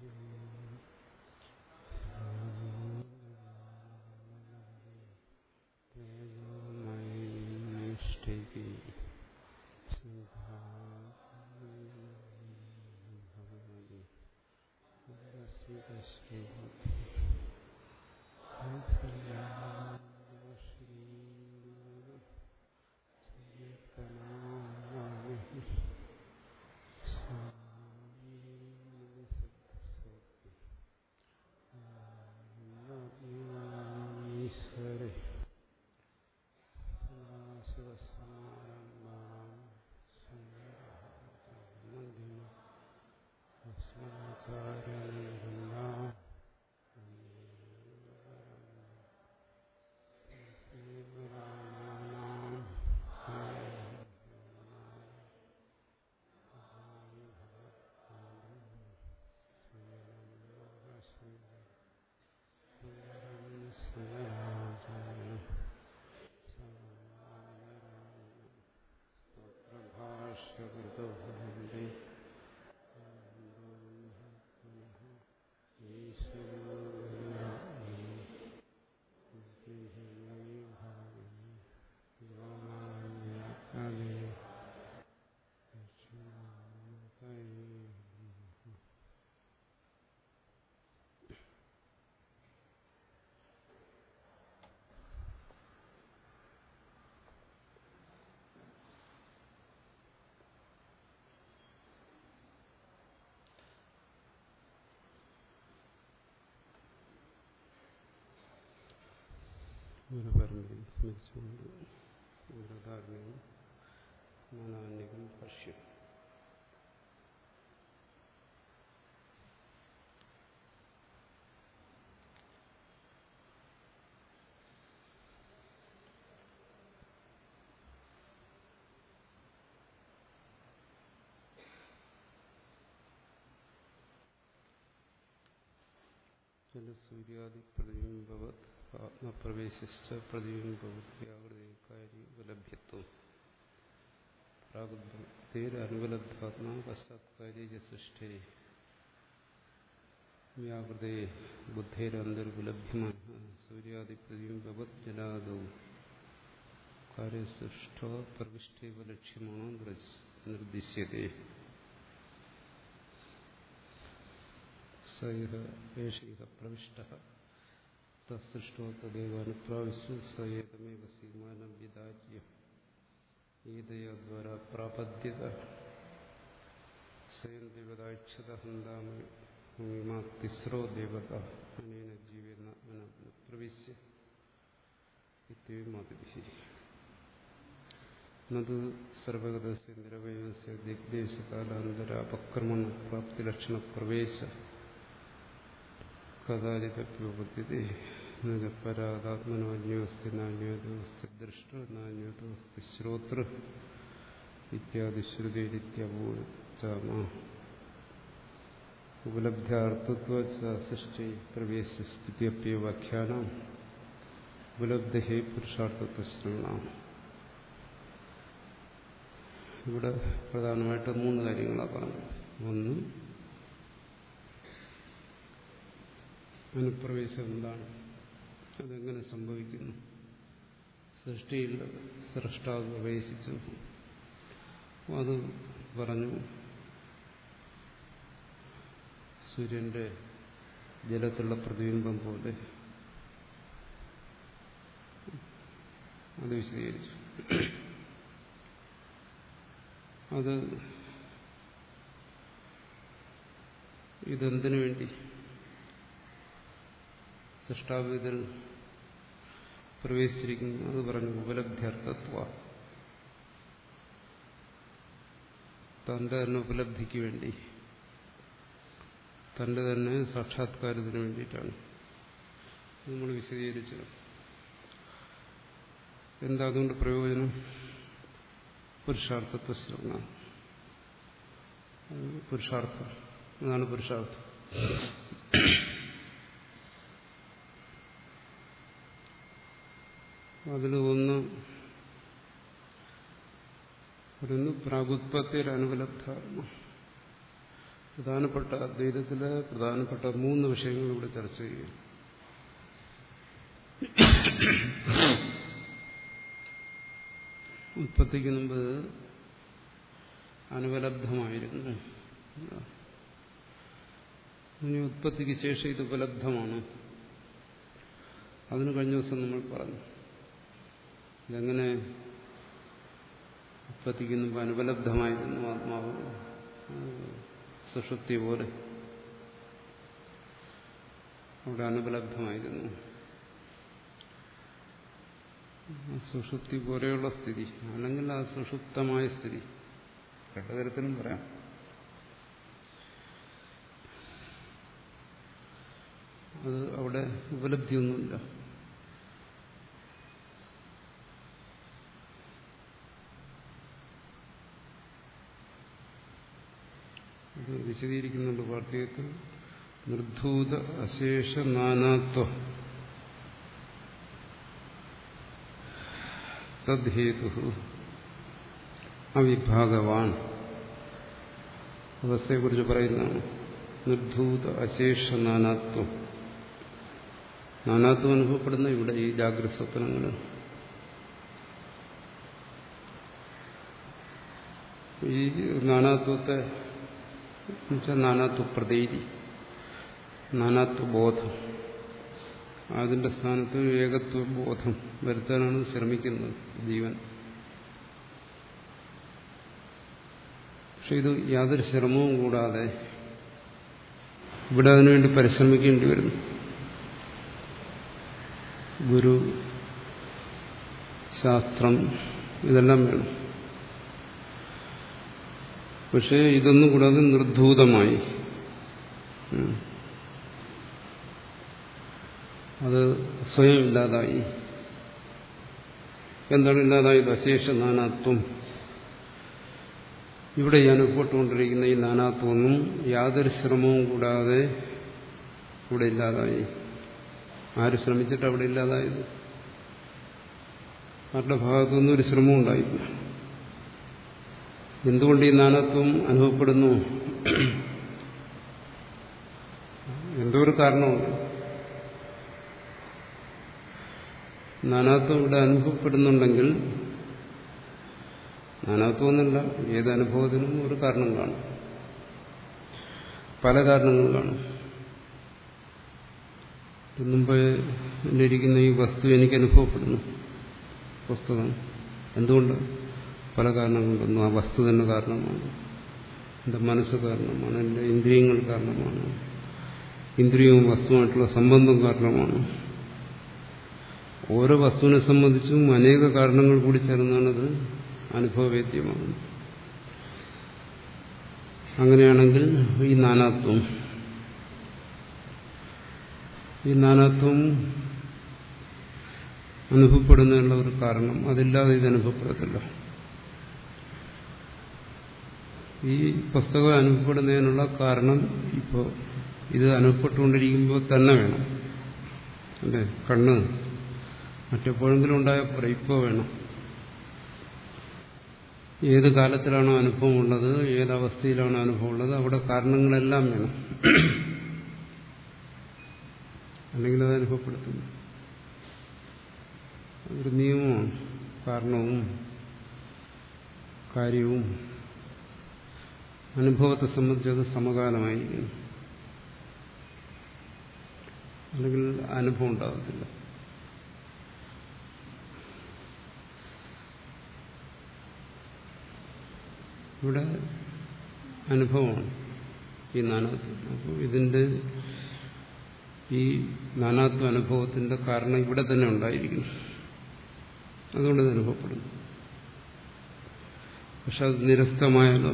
തേജോമൈഷ്ഠികി ഭഗവതി ശ്രീ ഈശ്വരി സദാശിവസമാരംഭാം അസ്മദാചാര്യ ഭാഷ്യകൃതഭവന്തി ഗുരുപരമ്പരയെ സ്മരിച്ചുകൊണ്ട് ഗുരുധാരണയും നാനാന്യകം ഭക്ഷ്യം ജലസൂര്യാദി പ്രതിബിംബവത് ആത്മപ്രവേശിച്ച പ്രതിബിംബവത് വ്യാകൃതികാരി ഉപലഭ്യത്വം പ്രാഗുദ്ധേരനുപലബ്ധാത്മാ പശ്ചാത്കാരി സൃഷ്ടേ വ്യാകൃതേ ബുദ്ധേരന്തർപുലഭ്യമാന സൂര്യാദി പ്രതിബിംബവത് ജലാദൗ കാര്യസൃഷ്ട പ്രവിഷ്ടേവ ലക്ഷ്യമാണോ നിർദ്ദിശ്യത്തെ സൈഹ ഏഷൈഹ പ്രവിഷ്ട തസൃഷ്ടോ തദേവ അനുപ്രാവശ്യ സ ഏതമേവ സീമാനം വിദാജ്യം ഏതയോദ്വാര പ്രാപദ്യത സ്വയം ദേവതാക്ഷത ഹന്താമിമാ തിസ്രോ ദേവത അനേന ജീവേന പ്രവിശ്യ ഇത്യമാതിഭി നത് സർവഗതസ്യ നിരവയവസ്യ ദിഗ്ദേശകാലാന്തരാപക്രമണ പ്രാപ്തിലക്ഷണപ്രവേശ കഥാചിതപ്യോപദ്ധ്യത്തെ പരാതാത്മനോന്യോസ്തി നാന്യോതോസ്തി ദൃഷ്ട നാന്യോതോസ്തി ശ്രോതൃ ഇത്യാദി ശ്രുതിരിത്യവോചാമ ഉപലബ്ധ്യാർത്ഥത്വ സൃഷ്ടി പ്രവേശസ്ഥിത്യപ്യ വ്യാഖ്യാനം ഉപലബ്ധി പുരുഷാർത്ഥത്വ ഇവിടെ പ്രധാനമായിട്ട് മൂന്ന് കാര്യങ്ങളാണ് പറഞ്ഞത് ഒന്ന് അനുപ്രവേശം എന്താണ് അതെങ്ങനെ സംഭവിക്കുന്നു സൃഷ്ടിയിൽ സൃഷ്ടാവ് പ്രവേശിച്ചു അത് പറഞ്ഞു സൂര്യന്റെ ജലത്തിലുള്ള പ്രതിബിംബം പോലെ അത് വിശദീകരിച്ചു അത് ഇതെന്തിനു വേണ്ടി സൃഷ്ടാവിതിൽ പ്രവേശിച്ചിരിക്കുന്നു അത് പറഞ്ഞു ഉപലബ്ധ്യർത്ഥത്വ തന്റെ തന്നെ ഉപലബ്ധിക്ക് വേണ്ടി തന്റെ തന്നെ സാക്ഷാത്കാരത്തിന് വേണ്ടിയിട്ടാണ് നമ്മൾ വിശദീകരിച്ചത് എന്താ അതുകൊണ്ട് പ്രയോജനം പുരുഷാർത്ഥത്വ ശ്രമ പുരുഷാർത്ഥം അതാണ് പുരുഷാർത്ഥം അതിൽ ഒന്ന് പറയുന്നു പ്രാഗുത്പത്തിയിൽ അനുപലബ്ധാത്മ പ്രധാനപ്പെട്ട അദ്വൈതത്തിലെ പ്രധാനപ്പെട്ട മൂന്ന് വിഷയങ്ങൾ ഇവിടെ ചർച്ച ചെയ്യുക ഉത്പത്തിക്ക് മുമ്പ് അനുപലബ്ധമായിരുന്നു ഇനി ഉത്പത്തിക്ക് ശേഷം ഇത് ഉപലബ്ധമാണ് അതിന് കഴിഞ്ഞ ദിവസം നമ്മൾ പറഞ്ഞു ഇതെങ്ങനെ ഉത്പത്തിക്ക് മുമ്പ് അനുപലബ്ധമായിരുന്നു ആത്മാവ് സുഷുപ്തി പോലെ അവിടെ അനുപലബ്ധമായിരുന്നു സുഷുപ്തി പോലെയുള്ള സ്ഥിതി അല്ലെങ്കിൽ ആ സുഷുപ്തമായ സ്ഥിതി രണ്ടു തരത്തിലും പറയാം അത് അവിടെ ഉപലബ്ധിയൊന്നുമില്ല ഇത് വിശദീകരിക്കുന്നുണ്ട് വാർത്തകത്തിൽ നിർധൂത അശേഷ നാനാത്വ തദ്ഹേതു അവിഭാഗവാൻ അവസ്ഥയെക്കുറിച്ച് പറയുന്നതാണ് നിർധൂത അശേഷ നാനാത്വം നാനാത്വം അനുഭവപ്പെടുന്ന ഇവിടെ ഈ ജാഗ്രത സ്വപ്നങ്ങളിൽ ഈ നാനാത്വത്തെ എന്നുവെച്ചാൽ നാനാത്വ പ്രതീതി നാനാത്വ ബോധം അതിന്റെ സ്ഥാനത്ത് ഏകത്വ ബോധം വരുത്താനാണ് ശ്രമിക്കുന്നത് ജീവൻ പക്ഷെ ഇത് യാതൊരു ശ്രമവും കൂടാതെ ഇവിടെ അതിനുവേണ്ടി പരിശ്രമിക്കേണ്ടി വരുന്നു ഗുരു ശാസ്ത്രം ഇതെല്ലാം വേണം പക്ഷേ ഇതൊന്നും കൂടാതെ നിർധൂതമായി അത് സ്വയം ഇല്ലാതായി എന്താണ് ഇല്ലാതായത് അശേഷ നാനാത്വം ഇവിടെ ഈ അനുഭവപ്പെട്ടുകൊണ്ടിരിക്കുന്ന ഈ നാനാത്വമൊന്നും യാതൊരു ശ്രമവും കൂടാതെ ഇവിടെ ഇല്ലാതായി ആര് ശ്രമിച്ചിട്ട് അവിടെ ഇല്ലാതായത് ആരുടെ ഭാഗത്തുനിന്നും ഒരു ശ്രമവും ഉണ്ടായില്ല എന്തുകൊണ്ട് ഈ നാനാത്വം അനുഭവപ്പെടുന്നു എന്തോ ഒരു കാരണമുണ്ട് നാനാത്വം ഇവിടെ അനുഭവപ്പെടുന്നുണ്ടെങ്കിൽ നാനാത്വം എന്നല്ല ഏത് അനുഭവത്തിനും ഒരു കാരണം കാണും പല കാരണങ്ങൾ കാണും മുമ്പ് ഇരിക്കുന്ന ഈ വസ്തു എനിക്ക് അനുഭവപ്പെടുന്നു പുസ്തകം എന്തുകൊണ്ട് പല കാരണം കൊണ്ടൊന്നും ആ വസ്തു തന്നെ കാരണമാണ് എൻ്റെ മനസ്സ് കാരണമാണ് എൻ്റെ ഇന്ദ്രിയങ്ങൾ കാരണമാണ് ഇന്ദ്രിയവും വസ്തുവായിട്ടുള്ള സംബന്ധം കാരണമാണ് ഓരോ വസ്തുവിനെ സംബന്ധിച്ചും അനേക കാരണങ്ങൾ കൂടി ചേർന്നാണത് അനുഭവവേദ്യമാകുന്നത് അങ്ങനെയാണെങ്കിൽ ഈ നാനാത്വം ഈ നാനാത്വം അനുഭവപ്പെടുന്നതിനുള്ള ഒരു കാരണം അതില്ലാതെ ഇത് അനുഭവപ്പെടത്തില്ല ഈ പുസ്തകം അനുഭവപ്പെടുന്നതിനുള്ള കാരണം ഇപ്പോൾ ഇത് അനുഭവപ്പെട്ടുകൊണ്ടിരിക്കുമ്പോൾ തന്നെ വേണം അല്ലേ കണ്ണ് മറ്റെപ്പോഴെങ്കിലും ഉണ്ടായപ്പോൾ ഇപ്പോൾ വേണം ഏത് കാലത്തിലാണോ അനുഭവം ഉള്ളത് ഏതവസ്ഥയിലാണോ അനുഭവം ഉള്ളത് അവിടെ കാരണങ്ങളെല്ലാം വേണം അല്ലെങ്കിൽ അത് അനുഭവപ്പെടുത്തുന്നു ഒരു നിയമമാണ് കാരണവും കാര്യവും അനുഭവത്തെ സംബന്ധിച്ച് അത് സമകാലമായിരിക്കണം അല്ലെങ്കിൽ അനുഭവം ഉണ്ടാകത്തില്ല ഇവിടെ അനുഭവമാണ് ഈ നാനാത്വം അപ്പോൾ ഇതിന്റെ ഈ നാനാത്വ അനുഭവത്തിന്റെ കാരണം ഇവിടെ തന്നെ ഉണ്ടായിരിക്കുന്നു അതുകൊണ്ട് ഇത് അനുഭവപ്പെടുന്നു പക്ഷെ അത് നിരസ്തമായാലോ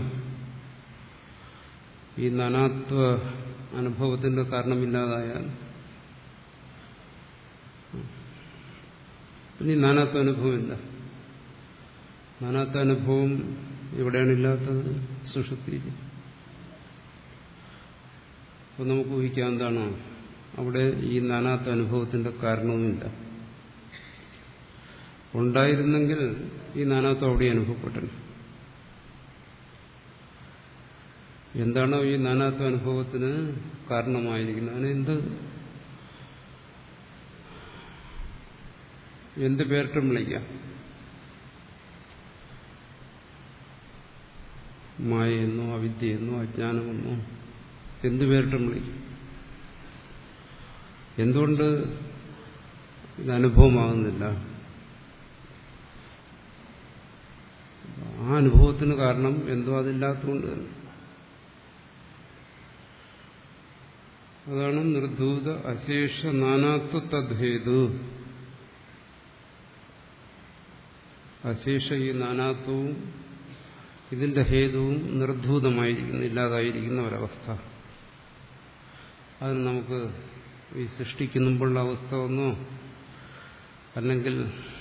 ഈ നാനാത്വ അനുഭവത്തിന്റെ കാരണമില്ലാതായാൽ പിന്നെ നാനാത്വ അനുഭവമില്ല നാനാത്വ അനുഭവം എവിടെയാണ് ഇല്ലാത്തത് സുഷുപ്തിയിൽ അപ്പോൾ നമുക്ക് ഊഹിക്കാം എന്താണ് അവിടെ ഈ നാനാത്വ അനുഭവത്തിന്റെ കാരണവുമില്ല ഉണ്ടായിരുന്നെങ്കിൽ ഈ നാനാത്വം അവിടെ അനുഭവപ്പെട്ടു എന്താണോ ഈ നാനാത്വ അനുഭവത്തിന് കാരണമായിരിക്കുന്നത് അതിന് എന്ത് എന്ത് പേരിട്ടും വിളിക്കാം മായയെന്നോ അവിദ്യയെന്നോ അജ്ഞാനമെന്നോ എന്തു പേരിട്ടും വിളിക്കും എന്തുകൊണ്ട് ഇത് അനുഭവമാകുന്നില്ല ആ അനുഭവത്തിന് കാരണം എന്തോ അതില്ലാത്തതുകൊണ്ട് തന്നെ അതാണ് നിർധൂത അശേഷ നാനാത്വ തദ്ഹേതു അശേഷ ഈ നാനാത്വവും ഇതിന്റെ ഹേതുവും നിർധൂതമായിരിക്കുന്ന ഇല്ലാതായിരിക്കുന്ന ഒരവസ്ഥ അതിന് നമുക്ക് ഈ സൃഷ്ടിക്കുമ്പോഴുള്ള അവസ്ഥ ഒന്നോ അല്ലെങ്കിൽ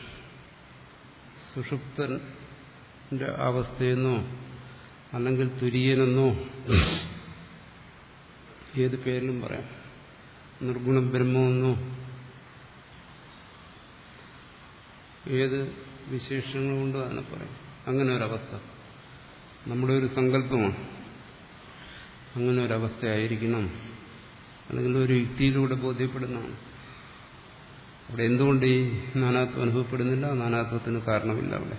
സുഷുപ്തന്റെ അവസ്ഥയെന്നോ അല്ലെങ്കിൽ തുര്യനെന്നോ ഏത് പേരിലും പറയാം നിർഗുണ ബ്രഹ്മമെന്നോ ഏത് വിശേഷങ്ങൾ കൊണ്ട് അതിനെ പറയാം അങ്ങനെ ഒരവസ്ഥ നമ്മുടെ ഒരു സങ്കല്പമാണ് അങ്ങനെ ഒരവസ്ഥയായിരിക്കണം അല്ലെങ്കിൽ ഒരു യുക്തിയിലൂടെ ബോധ്യപ്പെടുന്നതാണ് അവിടെ എന്തുകൊണ്ട് ഈ നാനാത്വം അനുഭവപ്പെടുന്നില്ല നാനാത്വത്തിന് കാരണമില്ല അവിടെ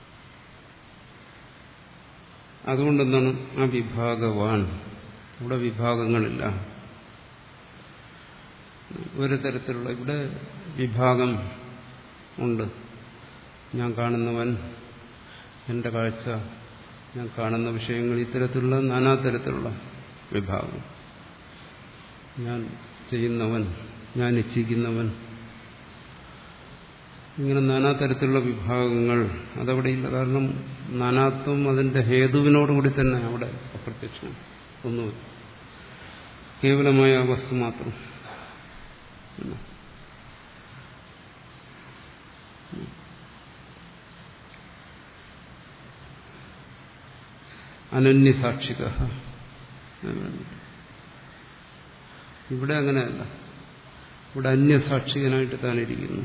അതുകൊണ്ടെന്താണ് ആ വിഭാഗവാൻ ഇവിടെ വിഭാഗങ്ങളില്ല ഒരു തരത്തിലുള്ള ഇവിടെ വിഭാഗം ഉണ്ട് ഞാൻ കാണുന്നവൻ എൻ്റെ കാഴ്ച ഞാൻ കാണുന്ന വിഷയങ്ങൾ ഇത്തരത്തിലുള്ള നാനാതരത്തിലുള്ള വിഭാഗം ഞാൻ ചെയ്യുന്നവൻ ഞാൻ ഇച്ഛിക്കുന്നവൻ ഇങ്ങനെ നാനാതരത്തിലുള്ള വിഭാഗങ്ങൾ അതവിടെയില്ല കാരണം നാനാത്വം അതിന്റെ ഹേതുവിനോടുകൂടി തന്നെ അവിടെ അപ്രത്യക്ഷം ഒന്നുമില്ല കേവലമായ വസ്തു മാത്രം അനന്യസാക്ഷിക ഇവിടെ അങ്ങനെയല്ല ഇവിടെ അന്യസാക്ഷികനായിട്ട് താനിരിക്കുന്നു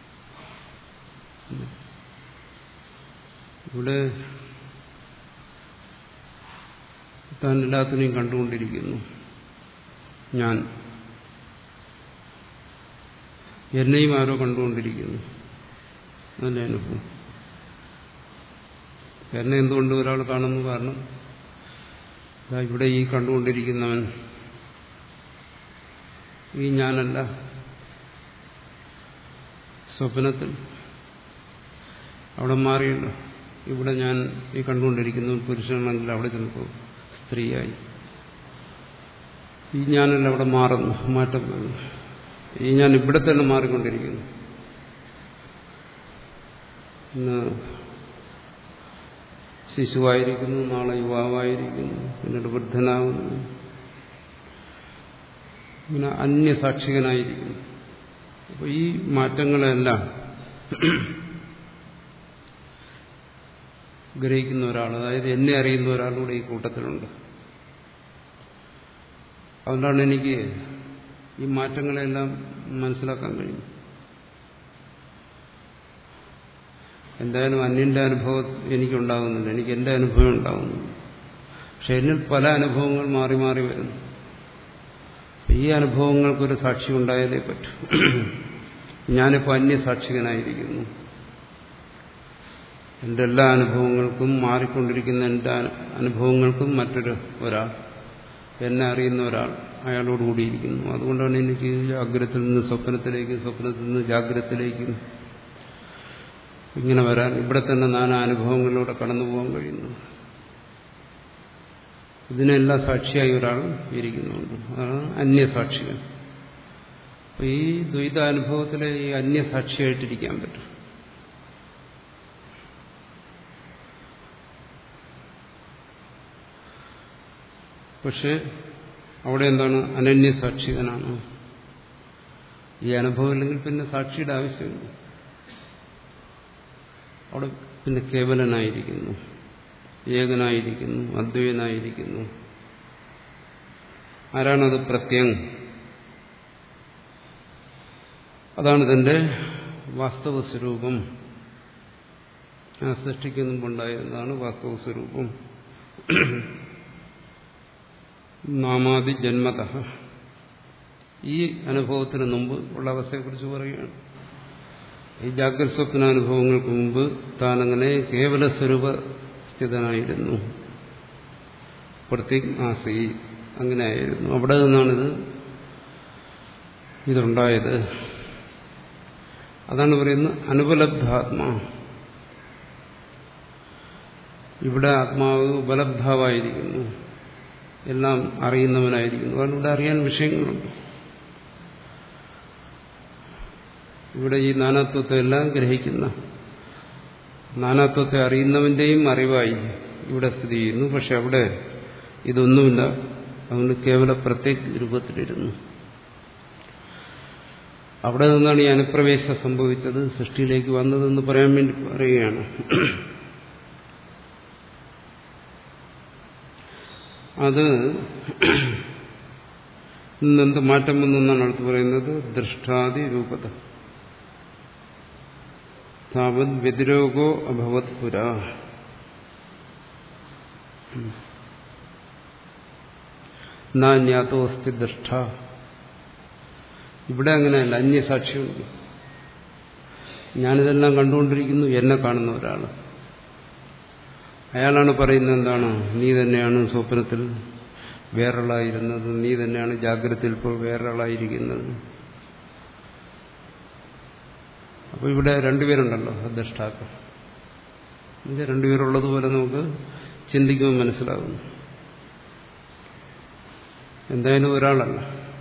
ഇവിടെ താൻ എല്ലാത്തിനെയും കണ്ടുകൊണ്ടിരിക്കുന്നു ഞാൻ എന്നെയും ആരോ കണ്ടുകൊണ്ടിരിക്കുന്നു അതിൻ്റെ അനുഭവം എന്നെ എന്തുകൊണ്ട് ഒരാൾ കാണുന്നു കാരണം ഇവിടെ ഈ കണ്ടുകൊണ്ടിരിക്കുന്നവൻ ഈ ഞാനല്ല സ്വപ്നത്തിൽ അവിടെ മാറിയല്ലോ ഇവിടെ ഞാൻ ഈ കണ്ടുകൊണ്ടിരിക്കുന്നു പുരുഷനാണെങ്കിൽ അവിടെ ചെന്നപ്പോൾ സ്ത്രീയായി ഈ ഞാനല്ല അവിടെ മാറുന്നു മാറ്റം വരുന്നു ഈ ഞാൻ ഇവിടെ തന്നെ മാറിക്കൊണ്ടിരിക്കുന്നു ഇന്ന് ശിശുവായിരിക്കുന്നു നാളെ യുവാവായിരിക്കുന്നു പിന്നീട് വൃദ്ധനാകുന്നു പിന്നെ അന്യസാക്ഷികനായിരിക്കുന്നു അപ്പോൾ ഈ മാറ്റങ്ങളെല്ലാം ഗ്രഹിക്കുന്ന ഒരാൾ അതായത് എന്നെ അറിയുന്ന ഒരാളുകൂടെ ഈ കൂട്ടത്തിലുണ്ട് അതുകൊണ്ടാണ് എനിക്ക് ഈ മാറ്റങ്ങളെല്ലാം മനസ്സിലാക്കാൻ കഴിയും എന്തായാലും അന്യന്റെ അനുഭവം എനിക്കുണ്ടാകുന്നില്ല എനിക്ക് എന്റെ അനുഭവം ഉണ്ടാകുന്നു പക്ഷെ എന്നിൽ പല അനുഭവങ്ങൾ മാറി മാറി വരുന്നു ഈ അനുഭവങ്ങൾക്കൊരു സാക്ഷി ഉണ്ടായാലേ പറ്റൂ ഞാനിപ്പോൾ അന്യസാക്ഷികനായിരിക്കുന്നു എൻ്റെ എല്ലാ അനുഭവങ്ങൾക്കും മാറിക്കൊണ്ടിരിക്കുന്ന എൻ്റെ അനുഭവങ്ങൾക്കും മറ്റൊരു ഒരാൾ എന്നെ അറിയുന്ന ഒരാൾ അയാളോട് കൂടിയിരിക്കുന്നു അതുകൊണ്ടാണ് എനിക്ക് ജാഗ്രതത്തിൽ നിന്ന് സ്വപ്നത്തിലേക്കും സ്വപ്നത്തിൽ നിന്ന് ജാഗ്രതത്തിലേക്കും ഇങ്ങനെ വരാൻ ഇവിടെ തന്നെ നാനാ അനുഭവങ്ങളിലൂടെ കടന്നു പോകാൻ കഴിയുന്നു ഇതിനെല്ലാം സാക്ഷിയായി ഒരാൾ ഇരിക്കുന്നുണ്ട് അതാണ് അന്യസാക്ഷികൾ അപ്പൊ ഈ ദ്വൈതാനുഭവത്തിലെ ഈ അന്യസാക്ഷിയായിട്ടിരിക്കാൻ പറ്റും പക്ഷെ അവിടെ എന്താണ് അനന്യസാക്ഷികനാണ് ഈ അനുഭവം ഇല്ലെങ്കിൽ പിന്നെ സാക്ഷിയുടെ ആവശ്യമില്ല അവിടെ പിന്നെ കേവലനായിരിക്കുന്നു ഏകനായിരിക്കുന്നു അദ്വൈനായിരിക്കുന്നു ആരാണത് പ്രത്യങ് അതാണ് തന്റെ വാസ്തവ സ്വരൂപം ആ സൃഷ്ടിക്ക് മുമ്പുണ്ടായിരുന്നതാണ് വാസ്തവ സ്വരൂപം നാമാതി ജന്മത ഈ അനുഭവത്തിന് മുമ്പ് ഉള്ള അവസ്ഥയെക്കുറിച്ച് പറയുകയാണ് ഈ ജാഗ്രത സ്വപ്ന അനുഭവങ്ങൾക്ക് മുമ്പ് താൻ അങ്ങനെ കേവല സ്വരൂപ സ്ഥിതനായിരുന്നു പ്രത്യേക ആസി അങ്ങനെ ആയിരുന്നു അവിടെ നിന്നാണിത് ഇതുണ്ടായത് അതാണ് പറയുന്നത് അനുപലബ്ധാത്മാ ഇവിടെ ആത്മാവ് ഉപലബ്ധാവായിരിക്കുന്നു എല്ലാം അറിയുന്നവനായിരിക്കുന്നു കാരണം ഇവിടെ അറിയാൻ വിഷയങ്ങളുണ്ട് ഇവിടെ ഈ നാനാത്വത്തെ എല്ലാം ഗ്രഹിക്കുന്ന നാനാത്വത്തെ അറിയുന്നവന്റെയും അറിവായി ഇവിടെ സ്ഥിതി ചെയ്യുന്നു പക്ഷെ അവിടെ ഇതൊന്നുമില്ല അതുകൊണ്ട് കേവല പ്രത്യേക രൂപത്തിലിരുന്നു അവിടെ നിന്നാണ് ഈ അനുപ്രവേശം സംഭവിച്ചത് സൃഷ്ടിയിലേക്ക് വന്നതെന്ന് പറയാൻ വേണ്ടി പറയുകയാണ് അത് ഇന്നെന്ത് മാറ്റം വന്നെന്നാണ് അടുത്ത് പറയുന്നത് ദൃഷ്ടാദി രൂപത താവത് വ്യതിരോഗോ അഭവത് പുര നാന്യാത്തോ അസ്തി ദൃഷ്ട ഇവിടെ അങ്ങനെയല്ല അന്യസാക്ഷിയുണ്ട് ഞാനിതെല്ലാം കണ്ടുകൊണ്ടിരിക്കുന്നു എന്നെ കാണുന്ന ഒരാൾ അയാളാണ് പറയുന്നത് എന്താണ് നീ തന്നെയാണ് സ്വപ്നത്തിൽ വേറൊരാളായിരുന്നത് നീ തന്നെയാണ് ജാഗ്രതയിൽ ഇപ്പോൾ വേറൊരാളായിരിക്കുന്നത് അപ്പോൾ ഇവിടെ രണ്ടുപേരുണ്ടല്ലോ ദഷ്ടാക്കൾ ഇത് രണ്ടുപേരുള്ളതുപോലെ നമുക്ക് ചിന്തിക്കുമ്പോൾ മനസ്സിലാകുന്നു എന്തായാലും ഒരാളല്ല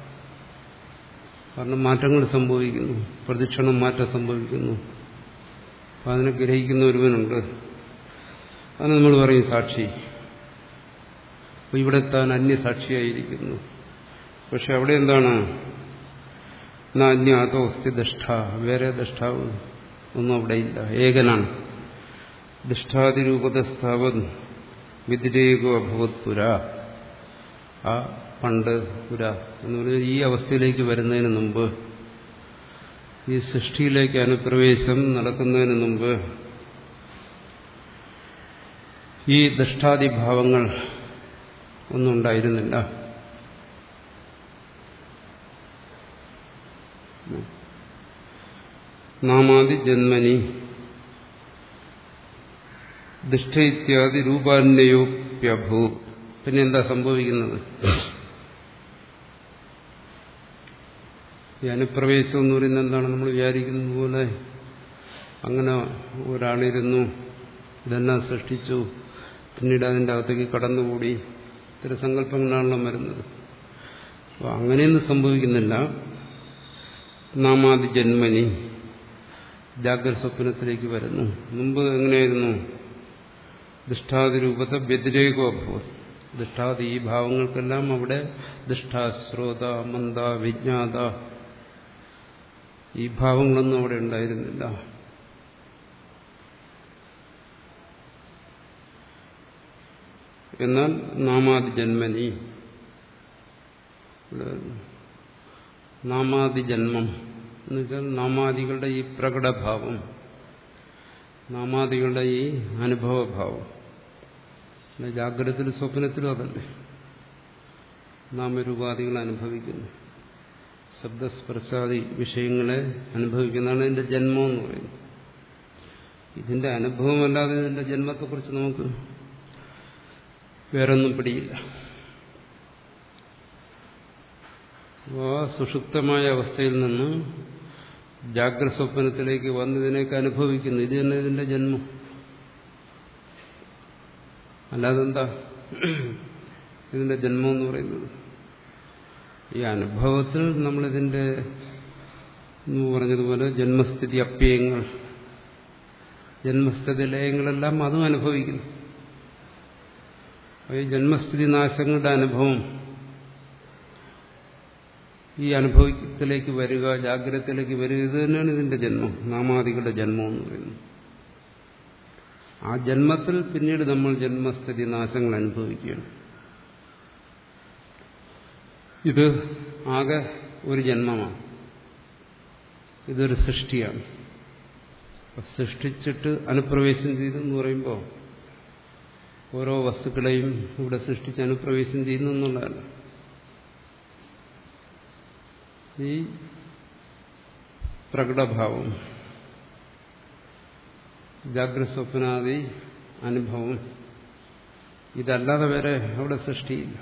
കാരണം മാറ്റങ്ങൾ സംഭവിക്കുന്നു പ്രദക്ഷിണം മാറ്റം സംഭവിക്കുന്നു അപ്പം അതിനെ ഗ്രഹിക്കുന്ന ഒരുവനുണ്ട് അത് നമ്മൾ പറയും സാക്ഷി അപ്പോൾ ഇവിടെ താൻ അന്യസാക്ഷിയായിരിക്കുന്നു പക്ഷെ അവിടെ എന്താണ് അന്യാതോ അസ്ഥി ദഷ്ഠ വേറെ ദഷ്ടാവ് ഒന്നും അവിടെ ഇല്ല ഏകനാണ് ദുഷ്ടാതിരൂപതസ്ഥാവൻ വിതിരേകോ അഭവത് പുര ആ പണ്ട് പുര എന്ന് പറഞ്ഞാൽ ഈ അവസ്ഥയിലേക്ക് വരുന്നതിന് മുമ്പ് ഈ സൃഷ്ടിയിലേക്ക് അനുപ്രവേശം നടക്കുന്നതിന് മുമ്പ് ഈ ദഷ്ടാദിഭാവങ്ങൾ ഒന്നും ഉണ്ടായിരുന്നില്ല നാമാതി ജന്മനി ദുഷ്ട ഇത്യാദി രൂപാന്വയോപ്യഭൂ പിന്നെ എന്താ സംഭവിക്കുന്നത് ഈ അനുപ്രവേശം എന്ന് പറയുന്നത് എന്താണ് നമ്മൾ വിചാരിക്കുന്നത് പോലെ അങ്ങനെ ഒരാളിരുന്നു ഇതെല്ലാം സൃഷ്ടിച്ചു പിന്നീട് അതിൻ്റെ അകത്തേക്ക് കടന്നുകൂടി ഇത്തരം സങ്കല്പങ്ങളാണല്ലോ വരുന്നത് അപ്പോൾ അങ്ങനെയൊന്നും സംഭവിക്കുന്നില്ല നാമാതി ജന്മനി ജാഗ്രത സ്വപ്നത്തിലേക്ക് വരുന്നു മുമ്പ് എങ്ങനെയായിരുന്നു ദുഷ്ടാതി രൂപത്തെ വ്യതിരേകോ അഭവത് ദുഷ്ടാതി ഈ ഭാവങ്ങൾക്കെല്ലാം അവിടെ ദുഷ്ടാശ്രോത മന്ദ വിജ്ഞാത ഈ ഭാവങ്ങളൊന്നും അവിടെ ഉണ്ടായിരുന്നില്ല എന്നാൽ നാമാതി ജന്മനി നാമാതി ജന്മം എന്ന് വെച്ചാൽ നാമാദികളുടെ ഈ പ്രകടഭാവം നാമാദികളുടെ ഈ അനുഭവഭാവം ജാഗ്രതത്തിലും സ്വപ്നത്തിലും അതല്ലേ നാമരൂപാദികൾ അനുഭവിക്കുന്നു ശബ്ദസ്പർശാദി വിഷയങ്ങളെ അനുഭവിക്കുന്നതാണ് ഇതിന്റെ ജന്മം എന്ന് പറയുന്നത് ഇതിന്റെ അനുഭവമല്ലാതെ ഇതിന്റെ ജന്മത്തെക്കുറിച്ച് നമുക്ക് വേറൊന്നും പിടിയില്ല ആ സുഷുപ്തമായ അവസ്ഥയിൽ നിന്ന് ജാഗ്രത സ്വപ്നത്തിലേക്ക് വന്ന് ഇതിനെയൊക്കെ അനുഭവിക്കുന്നു ഇത് തന്നെ ഇതിന്റെ ജന്മം അല്ലാതെന്താ ഇതിന്റെ ജന്മം എന്ന് പറയുന്നത് ഈ അനുഭവത്തിൽ നമ്മളിതിന്റെ എന്ന് പറഞ്ഞതുപോലെ ജന്മസ്ഥിതി അപ്യയങ്ങൾ ജന്മസ്ഥിതി ലയങ്ങളെല്ലാം അതും അനുഭവിക്കുന്നു ഈ ജന്മസ്ഥിതി നാശങ്ങളുടെ അനുഭവം ഈ അനുഭവത്തിലേക്ക് വരിക ജാഗ്രതത്തിലേക്ക് വരിക ഇത് തന്നെയാണ് ഇതിന്റെ ജന്മം നാമാദികളുടെ ജന്മം എന്ന് പറയുന്നത് ആ ജന്മത്തിൽ പിന്നീട് നമ്മൾ ജന്മസ്ഥിതി നാശങ്ങൾ അനുഭവിക്കുകയാണ് ഇത് ആകെ ഒരു ജന്മമാണ് ഇതൊരു സൃഷ്ടിയാണ് സൃഷ്ടിച്ചിട്ട് അനുപ്രവേശം ചെയ്തെന്ന് പറയുമ്പോൾ ഓരോ വസ്തുക്കളെയും ഇവിടെ സൃഷ്ടിച്ച് അനുപ്രവേശം ചെയ്യുന്നു എന്നുള്ളതല്ല ഈ പ്രകടഭാവം ജാഗ്രത സ്വപ്നാദി അനുഭവം ഇതല്ലാതെ വേറെ അവിടെ സൃഷ്ടിയില്ല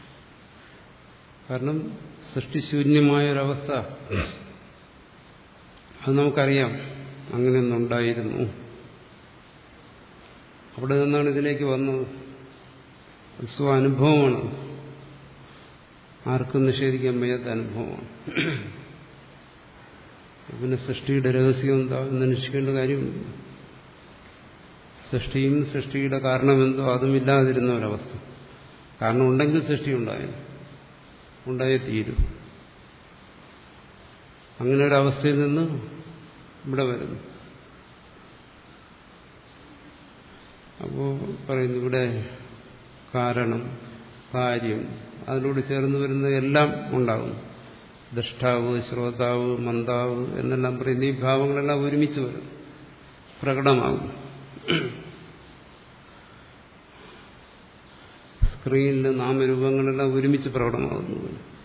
കാരണം സൃഷ്ടിശൂന്യമായൊരവസ്ഥ അത് നമുക്കറിയാം അങ്ങനെയൊന്നുണ്ടായിരുന്നു അവിടെ നിന്നാണ് ഇതിലേക്ക് വന്നത് സ്വ അനുഭവമാണ് ആർക്കും നിഷേധിക്കാൻ വയ്യാത്ത അനുഭവമാണ് പിന്നെ സൃഷ്ടിയുടെ രഹസ്യം എന്താ എന്ന് അന്വേഷിക്കേണ്ട കാര്യമില്ല സൃഷ്ടിയും സൃഷ്ടിയുടെ കാരണമെന്തോ അതും ഇല്ലാതിരുന്ന ഒരവസ്ഥ കാരണം ഉണ്ടെങ്കിൽ സൃഷ്ടി ഉണ്ടായി ഉണ്ടായേ തീരും അങ്ങനെ ഒരവസ്ഥയിൽ നിന്ന് ഇവിടെ വരുന്നു അപ്പോൾ പറയുന്നു ഇവിടെ കാരണം കാര്യം അതിലൂടെ ചേർന്ന് വരുന്ന എല്ലാം ഉണ്ടാകും ദഷ്ടാവ് ശ്രോതാവ് മന്ദാവ് എന്നെല്ലാം പറയുന്ന ഈ ഭാവങ്ങളെല്ലാം ഒരുമിച്ച് വരും പ്രകടമാകും സ്ക്രീനിൽ നാമരൂപങ്ങളെല്ലാം ഒരുമിച്ച് പ്രകടമാകുന്നു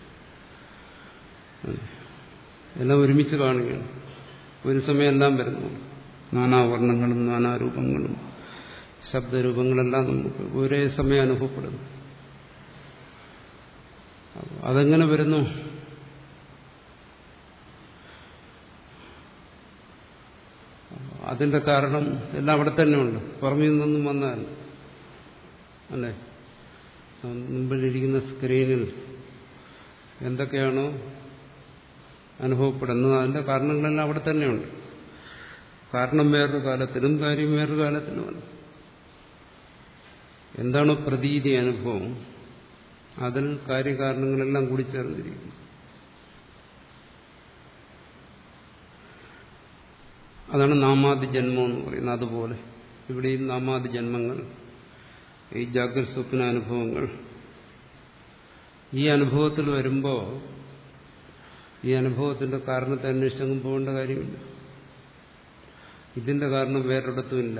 എല്ലാം ഒരുമിച്ച് കാണുകയാണ് ഒരു സമയം എല്ലാം വരുന്നു നാനാവർണ്ണങ്ങളും നാനാരൂപങ്ങളും ശബ്ദരൂപങ്ങളെല്ലാം നമുക്ക് ഒരേ സമയം അനുഭവപ്പെടുന്നു അതെങ്ങനെ വരുന്നു അതിന്റെ കാരണം എല്ലാം അവിടെ തന്നെ ഉണ്ട് പുറമേ നിന്നൊന്നും വന്നതല്ല അല്ലേ മുമ്പിലിരിക്കുന്ന സ്ക്രീനിൽ എന്തൊക്കെയാണോ അനുഭവപ്പെടുന്നത് അതിന്റെ കാരണങ്ങളെല്ലാം അവിടെ തന്നെയുണ്ട് കാരണം വേറൊരു കാലത്തിലും കാര്യം വേറൊരു കാലത്തിലുമല്ല എന്താണോ പ്രതീതി അനുഭവം അതിൽ കാര്യകാരണങ്ങളെല്ലാം കൂടി ചേർന്നിരിക്കുന്നു അതാണ് നാമാദി ജന്മം എന്ന് പറയുന്നത് അതുപോലെ ഇവിടെ ഈ നാമാദി ജന്മങ്ങൾ ഈ ജാഗ്രത സ്വപ്ന അനുഭവങ്ങൾ ഈ അനുഭവത്തിൽ വരുമ്പോൾ ഈ അനുഭവത്തിന്റെ കാരണത്തെ അന്വേഷിച്ചങ്ങും പോകേണ്ട കാര്യമില്ല ഇതിന്റെ കാരണം വേറൊരിടത്തുമില്ല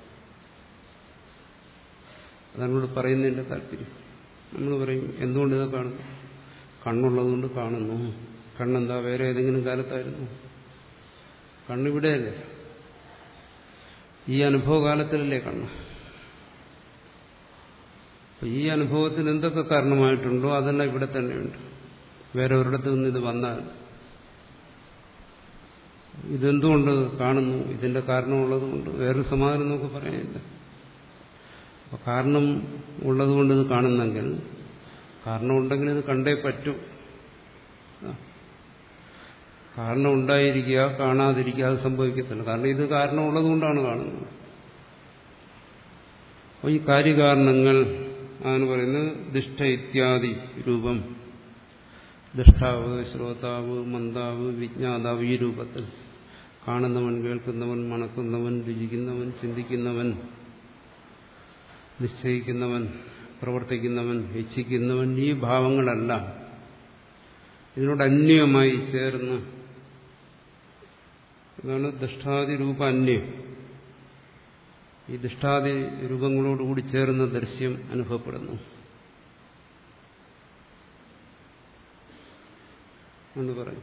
അതാണ് ഇവിടെ പറയുന്നതിന്റെ താല്പര്യം നമ്മൾ പറയും എന്തുകൊണ്ട് ഇത് കാണുന്നു കണ്ണുള്ളതുകൊണ്ട് കാണുന്നു കണ്ണെന്താ വേറെ ഏതെങ്കിലും കാലത്തായിരുന്നു കണ്ണിവിടെയല്ലേ ഈ അനുഭവകാലത്തിലല്ലേ കണ്ണ് ഈ അനുഭവത്തിന് എന്തൊക്കെ കാരണമായിട്ടുണ്ടോ അതെല്ലാം ഇവിടെ തന്നെയുണ്ട് വേറെ ഒരിടത്തു നിന്ന് ഇത് വന്നാൽ ഇതെന്തുകൊണ്ട് കാണുന്നു ഇതിന്റെ കാരണമുള്ളതുകൊണ്ട് വേറൊരു സമാധാനം നമുക്ക് പറയാനില്ല അപ്പൊ കാരണം ഉള്ളതുകൊണ്ട് ഇത് കാണുന്നെങ്കിൽ കാരണം ഉണ്ടെങ്കിൽ ഇത് കണ്ടേ പറ്റൂ കാരണം ഉണ്ടായിരിക്കുക കാണാതിരിക്കുക അത് സംഭവിക്കത്തില്ല കാരണം ഇത് കാരണം ഉള്ളതുകൊണ്ടാണ് കാണുന്നത് അപ്പോൾ ഈ കാര്യകാരണങ്ങൾ ആണ് പറയുന്നത് ദിഷ്ട ഇത്യാദി രൂപം ദൃഷ്ടാവ് ശ്രോതാവ് മന്ദാവ് വിജ്ഞാതാവ് ഈ രൂപത്തിൽ കാണുന്നവൻ കേൾക്കുന്നവൻ മണക്കുന്നവൻ രുചിക്കുന്നവൻ ചിന്തിക്കുന്നവൻ നിശ്ചയിക്കുന്നവൻ പ്രവർത്തിക്കുന്നവൻ ഇച്ഛിക്കുന്നവൻ ഈ ഭാവങ്ങളെല്ലാം ഇതിനോട് അന്യമായി ചേർന്ന് ഇതാണ് ദൃഷ്ടാദി രൂപ അന്യം ഈ ദൃഷ്ടാദി രൂപങ്ങളോടുകൂടി ചേർന്ന ദൃശ്യം അനുഭവപ്പെടുന്നു എന്ന് പറയും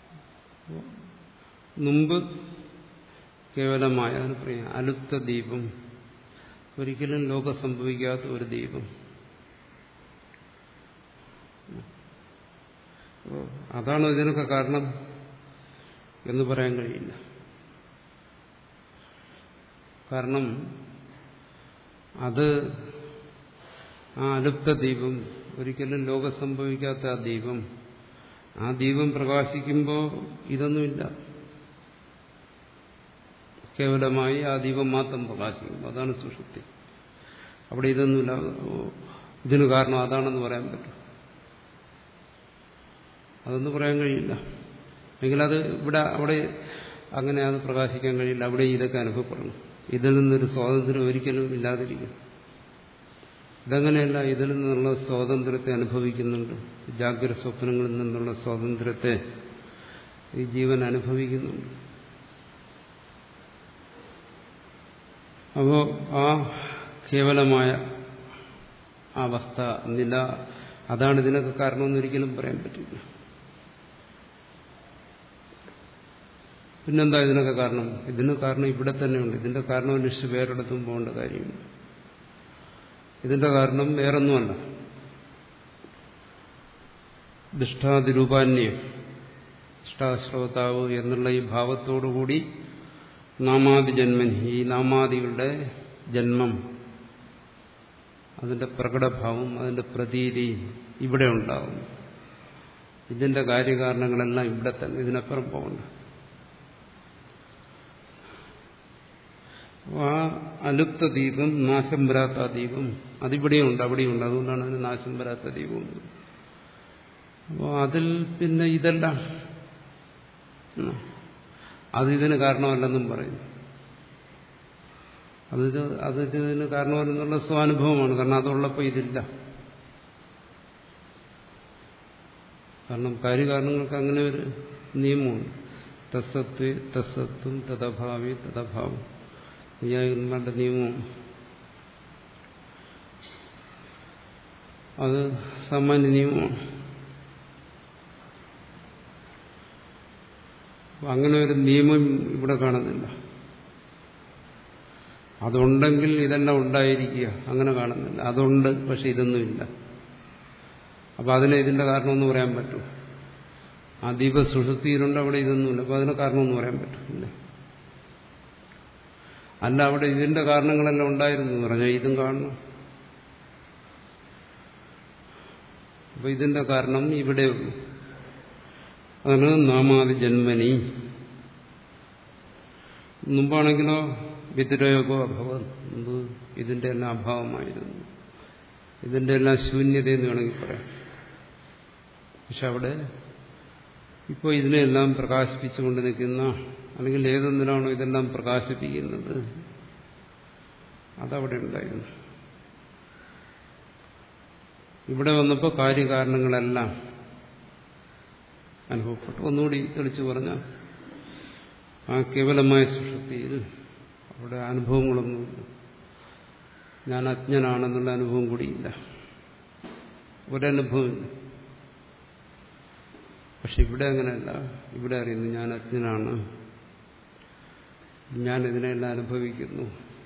മുമ്പ് കേവലമായ അതിന് പറയാം അലുപ്ത ദീപം ഒരിക്കലും ലോകം സംഭവിക്കാത്ത ഒരു ദീപം അതാണ് ഇതിനൊക്കെ കാരണം എന്ന് പറയാൻ കഴിയില്ല കാരണം അത് ആ അലുപ്ത ദീപം ഒരിക്കലും ലോകം സംഭവിക്കാത്ത ആ ദീപം ആ ദീപം പ്രകാശിക്കുമ്പോൾ ഇതൊന്നുമില്ല കേവലമായി ആ ദീപം മാത്രം പ്രകാശിക്കും അതാണ് സുഷുപ്തി അവിടെ ഇതൊന്നുമില്ല ഇതിന് കാരണം അതാണെന്ന് പറയാൻ പറ്റും അതൊന്നും പറയാൻ കഴിയില്ല എങ്കിലത് ഇവിടെ അവിടെ അങ്ങനെ അത് പ്രകാശിക്കാൻ കഴിയില്ല അവിടെ ഇതൊക്കെ അനുഭവപ്പെടണം ഇതിൽ നിന്നൊരു സ്വാതന്ത്ര്യം ഒരിക്കലും ഇല്ലാതിരിക്കും ഇതങ്ങനെയല്ല ഇതിൽ നിന്നുള്ള സ്വാതന്ത്ര്യത്തെ അനുഭവിക്കുന്നുണ്ട് ജാഗ്രത സ്വപ്നങ്ങളിൽ നിന്നുള്ള സ്വാതന്ത്ര്യത്തെ ഈ ജീവൻ അനുഭവിക്കുന്നുണ്ട് അപ്പോ ആ കേവലമായ അവസ്ഥ നില അതാണ് ഇതിനൊക്കെ കാരണമെന്ന് ഒരിക്കലും പറയാൻ പറ്റില്ല പിന്നെന്താ ഇതിനൊക്കെ കാരണം ഇതിന് കാരണം ഇവിടെ തന്നെയുണ്ട് ഇതിന്റെ കാരണം അന്വേഷിച്ച് വേറെടുത്തും പോകേണ്ട കാര്യമില്ല ഇതിന്റെ കാരണം വേറൊന്നുമല്ല ദുഷ്ടാതിരൂപാന്യം ദുഷ്ടാശ്രോതാവ് എന്നുള്ള ഈ ഭാവത്തോടുകൂടി നാമാദി ജന്മൻ ഈ നാമാദികളുടെ ജന്മം അതിന്റെ പ്രകടഭാവം അതിന്റെ പ്രതീതി ഇവിടെ ഉണ്ടാകും ഇതിന്റെ കാര്യകാരണങ്ങളെല്ലാം ഇവിടെ തന്നെ ഇതിനപ്പുറം പോകണ്ട ആ അലുപ്ത ദീപം നാശം വരാത്ത ദീപം അതിവിടെയുണ്ട് അവിടെയുണ്ട് അതുകൊണ്ടാണ് അതിന് നാശം വരാത്ത ദീപം അപ്പോൾ അതിൽ പിന്നെ ഇതെല്ലാം അത് ഇതിന് കാരണമല്ലെന്നും പറയുന്നു അത് അത് ഇതിന് കാരണമല്ലെന്നുള്ള സ്വാനുഭവമാണ് കാരണം അതുള്ളപ്പോൾ ഇതില്ല കാരണം കാര്യകാരണങ്ങൾക്ക് അങ്ങനെ ഒരു നിയമമുണ്ട് തസ്സത്വേ തസ്സത്വം തദഭാവി തദഭാവം നൈയായികന്മാരുടെ നിയമം അത് സാമാന്യ നിയമമാണ് അങ്ങനെ ഒരു നിയമം ഇവിടെ കാണുന്നില്ല അതുണ്ടെങ്കിൽ ഇതെല്ലാം ഉണ്ടായിരിക്കുക അങ്ങനെ കാണുന്നില്ല അതുണ്ട് പക്ഷെ ഇതൊന്നുമില്ല അപ്പൊ അതിനെ ഇതിന്റെ കാരണമെന്ന് പറയാൻ പറ്റും ആ ദീപ സുഷുതിയിലുണ്ട് അവിടെ ഇതൊന്നുമില്ല അപ്പൊ അതിന് കാരണമെന്ന് പറയാൻ പറ്റില്ല അല്ല അവിടെ ഇതിന്റെ കാരണങ്ങളെല്ലാം ഉണ്ടായിരുന്നു എന്ന് പറഞ്ഞാൽ ഇതും കാണണം അപ്പൊ ഇതിന്റെ കാരണം ഇവിടെയുള്ളൂ അതാണ് നാമാതി ജന്മനി മുമ്പാണെങ്കിലോ വിദ്രയോഗോ അഭവം മുമ്പ് ഇതിന്റെ എല്ലാം അഭാവമായിരുന്നു ഇതിന്റെ എല്ലാം ശൂന്യത എന്ന് വേണമെങ്കിൽ പറയാം പക്ഷെ അവിടെ ഇപ്പോൾ ഇതിനെല്ലാം പ്രകാശിപ്പിച്ചുകൊണ്ട് നിൽക്കുന്ന അല്ലെങ്കിൽ ഏതൊന്നിനാണോ ഇതെല്ലാം പ്രകാശിപ്പിക്കുന്നത് അതവിടെ ഉണ്ടായിരുന്നു ഇവിടെ വന്നപ്പോൾ കാര്യകാരണങ്ങളെല്ലാം അനുഭവപ്പെട്ടു ഒന്നുകൂടി തെളിച്ചു പറഞ്ഞാൽ ആ കേവലമായ സുഷുപ്തിയിൽ അവിടെ അനുഭവങ്ങളൊന്നുമില്ല ഞാൻ അജ്ഞനാണെന്നുള്ള അനുഭവം കൂടിയില്ല ഒരനുഭവമില്ല പക്ഷെ ഇവിടെ അങ്ങനെയല്ല ഇവിടെ അറിയുന്നു ഞാൻ അജ്ഞനാണ് ഞാൻ ഇതിനെല്ലാം അനുഭവിക്കുന്നു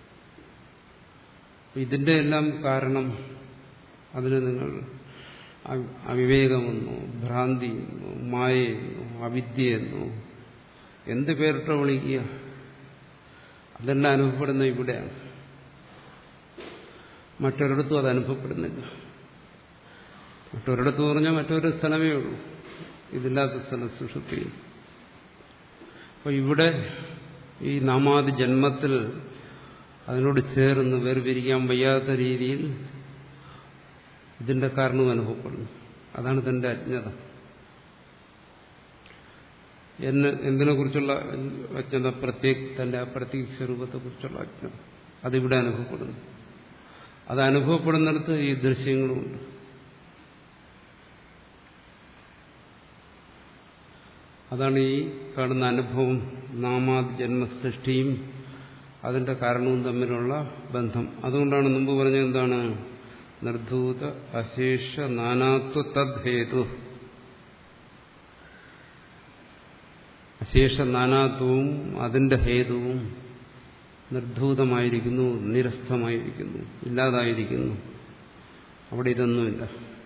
ഇതിന്റെ എല്ലാം കാരണം അതിന് നിങ്ങൾ അവിവേകമെന്നോ ഭ്രാന്തിയെന്നോ മായയെന്നോ അവിദ്യയെന്നോ എന്ത് പേരിട്ടോ വിളിക്കുക അതെല്ലാം അനുഭവപ്പെടുന്ന ഇവിടെയാണ് മറ്റൊരിടത്തും അത് അനുഭവപ്പെടുന്നില്ല മറ്റൊരിടത്ത് പറഞ്ഞാൽ മറ്റൊരു സ്ഥലമേ ഉള്ളൂ ഇതില്ലാത്ത സ്ഥലം സുഷുപ്തിയിൽ അപ്പൊ ഇവിടെ ഈ നാമാതി ജന്മത്തിൽ അതിനോട് ചേർന്ന് വേർപിരിക്കാൻ വയ്യാത്ത രീതിയിൽ ഇതിന്റെ കാരണവും അനുഭവപ്പെടുന്നു അതാണ് തന്റെ അജ്ഞത എന്ന് എന്തിനെ കുറിച്ചുള്ള അജ്ഞത പ്രത്യേക തന്റെ ആ പ്രത്യേക സ്വരൂപത്തെ കുറിച്ചുള്ള അജ്ഞത അതിവിടെ അനുഭവപ്പെടുന്നു അത് അനുഭവപ്പെടുന്നിടത്ത് ഈ ദൃശ്യങ്ങളുമുണ്ട് അതാണ് ഈ കാണുന്ന അനുഭവം നാമാദ് ജന്മസൃഷ്ടിയും അതിന്റെ കാരണവും തമ്മിലുള്ള ബന്ധം അതുകൊണ്ടാണ് മുമ്പ് പറഞ്ഞത് എന്താണ് നിർധൂത അശേഷ നാനാത്വ തദ്ഹേതു അശേഷ നാനാത്വവും അതിന്റെ ഹേതുവും നിർധൂതമായിരിക്കുന്നു നിരസ്ഥമായിരിക്കുന്നു ഇല്ലാതായിരിക്കുന്നു അവിടെ ഇതൊന്നുമില്ല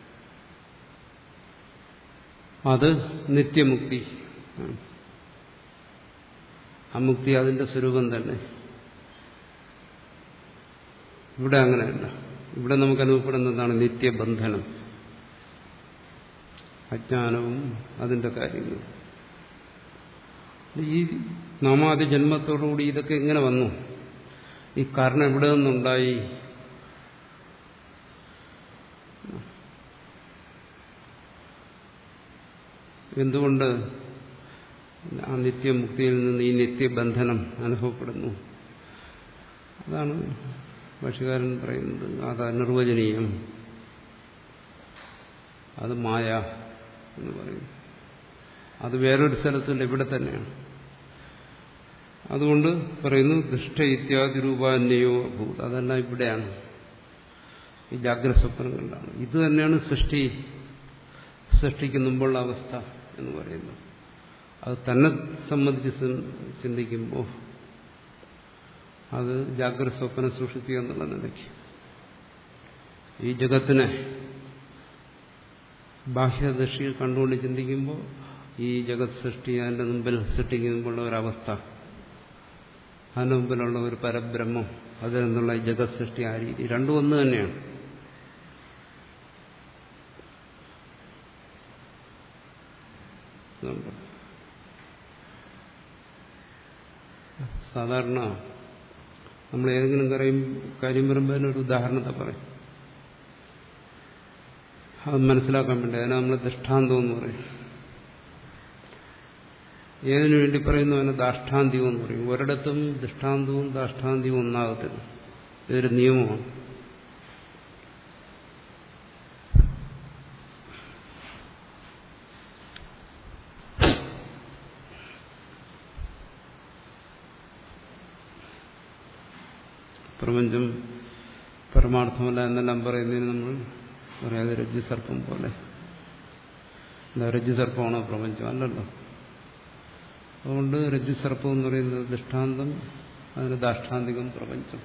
അത് നിത്യമുക്തി ആ മുക്തി അതിന്റെ സ്വരൂപം തന്നെ ഇവിടെ അങ്ങനെയല്ല ഇവിടെ നമുക്ക് അനുഭവപ്പെടുന്നതാണ് നിത്യബന്ധനം അജ്ഞാനവും അതിന്റെ കാര്യങ്ങളും ഈ നാമാതി ജന്മത്തോടുകൂടി ഇതൊക്കെ എങ്ങനെ വന്നു ഈ കാരണം എവിടെ നിന്നുണ്ടായി എന്തുകൊണ്ട് ആ നിത്യമുക്തിയിൽ നിന്ന് ഈ നിത്യബന്ധനം അനുഭവപ്പെടുന്നു അതാണ് ഭാഷകാരൻ പറയുന്നത് അത് അനിർവചനീയം അത് മായ എന്ന് പറയുന്നു അത് വേറൊരു സ്ഥലത്തില്ല ഇവിടെ തന്നെയാണ് അതുകൊണ്ട് പറയുന്നു ദുഷ്ട ഇത്യാദി രൂപാന്യോ ഭൂത് അതെല്ലാം ഇവിടെയാണ് ഈ ജാഗ്രസ്വപ്നങ്ങളിലാണ് ഇത് തന്നെയാണ് സൃഷ്ടി സൃഷ്ടിക്ക് മുമ്പുള്ള അവസ്ഥ എന്ന് പറയുന്നത് അത് തന്നെ സംബന്ധിച്ച് ചിന്തിക്കുമ്പോൾ അത് ജാഗ്രത സ്വപ്നം സൂക്ഷിക്കുക എന്നുള്ള നിലയ്ക്ക് ഈ ജഗത്തിനെ ബാഹ്യദൃഷ്ടിയിൽ കണ്ടുകൊണ്ട് ചിന്തിക്കുമ്പോൾ ഈ ജഗത് സൃഷ്ടി അതിൻ്റെ മുമ്പിൽ സൃഷ്ടിക്കുമ്പോഴുള്ള ഒരവസ്ഥ അതിന് മുമ്പിലുള്ള ഒരു പരബ്രഹ്മം അതിൽ നിന്നുള്ള ജഗത് സൃഷ്ടി ആ രീതി രണ്ടും ഒന്ന് തന്നെയാണ് സാധാരണ നമ്മൾ ഏതെങ്കിലും കാര്യം കാര്യം വരുമ്പോൾ അതിനൊരു ഉദാഹരണത്തെ പറയും അത് മനസ്സിലാക്കാൻ വേണ്ടി അതിനെ നമ്മൾ ദൃഷ്ടാന്തം എന്ന് പറയും ഏതിനു വേണ്ടി പറയുന്നു അതിനെ ദാഷ്ടാന്തികം എന്ന് പറയും ഒരിടത്തും ദൃഷ്ടാന്തവും ദാഷ്ടാന്തികവും ഒന്നാകത്തില്ല ഇതൊരു നിയമമാണ് പ്രപഞ്ചം പരമാർത്ഥമല്ല എന്നെല്ലാം പറയുന്നതിന് നമ്മൾ പറയാതെ രജ്ജു സർപ്പം പോലെ എന്താ രജ്ജു സർപ്പമാണോ പ്രപഞ്ചം അല്ലല്ലോ അതുകൊണ്ട് രജ്ജു സർപ്പം എന്ന് പറയുന്നത് ദൃഷ്ടാന്തം അതിന് ദാഷ്ടാന്തികം പ്രപഞ്ചം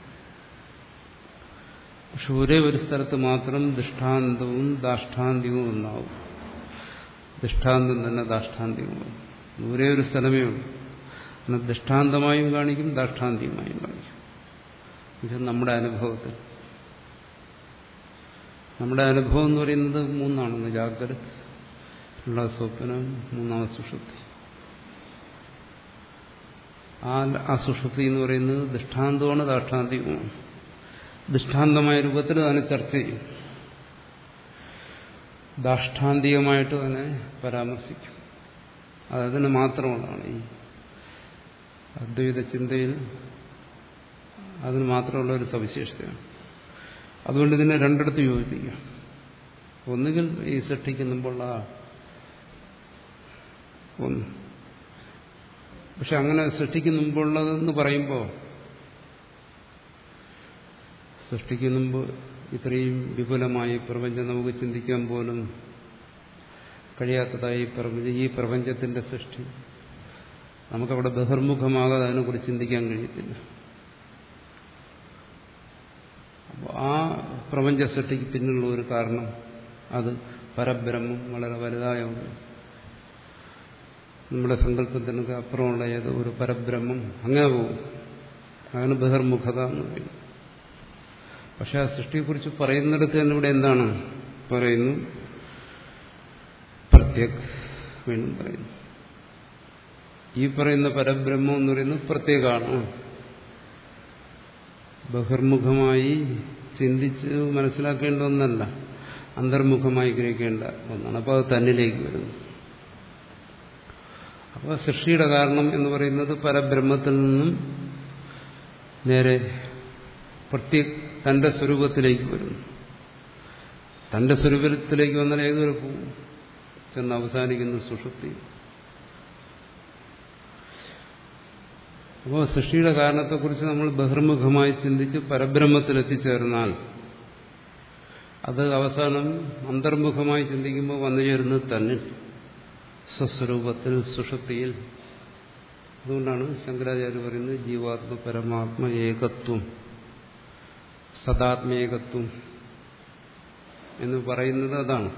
പക്ഷെ ഒരേ ഒരു സ്ഥലത്ത് മാത്രം ദൃഷ്ടാന്തവും ദാഷ്ടാന്തികവും ഒന്നാവും ദൃഷ്ടാന്തം തന്നെ ദാഷ്ടാന്തികവും ഒരേ ഒരു സ്ഥലമേ ഉള്ളൂ എന്നാൽ ദൃഷ്ടാന്തമായും കാണിക്കും ദാഷ്ടാന്തികമായും കാണിക്കും ഇത് നമ്മുടെ അനുഭവത്തിൽ നമ്മുടെ അനുഭവം എന്ന് പറയുന്നത് മൂന്നാണെന്ന് ജാഗ്രത ഉള്ള സ്വപ്നം മൂന്നാമത് സുഷുപ്തി ആ അസുഷുപ്തി എന്ന് പറയുന്നത് ദൃഷ്ടാന്തമാണ് ദാഷ്ടാന്തികമാണ് ദൃഷ്ടാന്തമായ രൂപത്തിൽ അതിനെ ചർച്ച ചെയ്യും ദാഷ്ടാന്തികമായിട്ട് തന്നെ പരാമർശിക്കും അതതിന് മാത്രമുള്ളതാണ് ഈ അദ്വൈത ചിന്തയിൽ അതിന് മാത്രമുള്ള ഒരു സവിശേഷതയാണ് അതുകൊണ്ട് ഇതിനെ രണ്ടിടത്ത് യോജിപ്പിക്കാം ഒന്നുകിൽ ഈ സൃഷ്ടിക്കുമ്പോൾ ആ ഒന്ന് പക്ഷെ അങ്ങനെ സൃഷ്ടിക്ക് മുമ്പുള്ളതെന്ന് പറയുമ്പോൾ സൃഷ്ടിക്ക് മുമ്പ് ഇത്രയും വിപുലമായി പ്രപഞ്ചം നമുക്ക് ചിന്തിക്കാൻ പോലും കഴിയാത്തതായി പ്രപഞ്ചം ഈ പ്രപഞ്ചത്തിന്റെ സൃഷ്ടി നമുക്കവിടെ ബഹിർമുഖമാകാതെ അതിനെക്കുറിച്ച് ചിന്തിക്കാൻ കഴിയത്തില്ല അപ്പോൾ ആ പ്രപഞ്ച സൃഷ്ടിക്ക് പിന്നിലുള്ള ഒരു കാരണം അത് പരബ്രഹ്മം വളരെ വലുതായ ഒന്ന് നമ്മുടെ സങ്കല്പത്തിനൊക്കെ അപ്പുറമുള്ള ഏതോ ഒരു പരബ്രഹ്മം അങ്ങനെ പോകും അതാണ് ബഹിർമുഖത എന്ന് പറയുന്നത് പക്ഷെ ആ സൃഷ്ടിയെക്കുറിച്ച് പറയുന്നിടത്ത് തന്നെ ഇവിടെ എന്താണ് പറയുന്നു പ്രത്യേക് വീണ്ടും പറയുന്നു ഈ പറയുന്ന പരബ്രഹ്മം എന്ന് പറയുന്നത് പ്രത്യേകമാണ് ബഹിർമുഖമായി ചിന്തിച്ച് മനസ്സിലാക്കേണ്ട ഒന്നല്ല അന്തർമുഖമായി ഗ്രഹിക്കേണ്ട ഒന്നാണ് അപ്പോൾ അത് തന്നിലേക്ക് വരുന്നു അപ്പോൾ സൃഷ്ടിയുടെ കാരണം എന്ന് പറയുന്നത് പരബ്രഹ്മത്തിൽ നിന്നും നേരെ പ്രത്യേക തന്റെ സ്വരൂപത്തിലേക്ക് വരുന്നു തന്റെ സ്വരൂപത്തിലേക്ക് വന്നാൽ ഏതൊരു പോകും ചെന്ന് അവസാനിക്കുന്ന സുഷുപ്തി അപ്പോൾ സൃഷ്ടിയുടെ കാരണത്തെക്കുറിച്ച് നമ്മൾ ബഹിർമുഖമായി ചിന്തിച്ച് പരബ്രഹ്മത്തിൽ എത്തിച്ചേർന്നാൽ അത് അവസാനം അന്തർമുഖമായി ചിന്തിക്കുമ്പോൾ വന്നു ചേരുന്നത് തന്നെ സ്വസ്വരൂപത്തിൽ സുഷുപ്തിയിൽ അതുകൊണ്ടാണ് ശങ്കരാചാര്യ പറയുന്നത് ജീവാത്മ പരമാത്മ ഏകത്വം സദാത്മേകത്വം എന്ന് പറയുന്നത് അതാണ്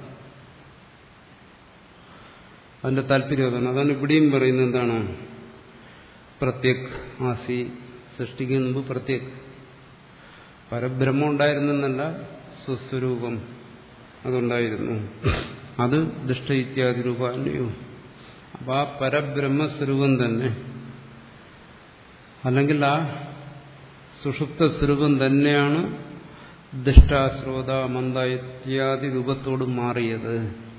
അതിന്റെ താല്പര്യം അതാണ് അതാണ് ഇവിടെയും പറയുന്നത് എന്താണ് പ്രത്യേക് ആസി സൃഷ്ടിക്കുന്ന മുമ്പ് പ്രത്യേക് പരബ്രഹ്മം ഉണ്ടായിരുന്നെന്നല്ല സ്വസ്വരൂപം അതുണ്ടായിരുന്നു അത് ദുഷ്ട ഇത്യാദി രൂപാന്യോ അപ്പൊ ആ പരബ്രഹ്മസ്വരൂപം തന്നെ അല്ലെങ്കിൽ ആ സുഷുപ്ത സ്വരൂപം തന്നെയാണ് ദുഷ്ടാശ്രോത മന്ദ ഇത്യാദി രൂപത്തോട് മാറിയത്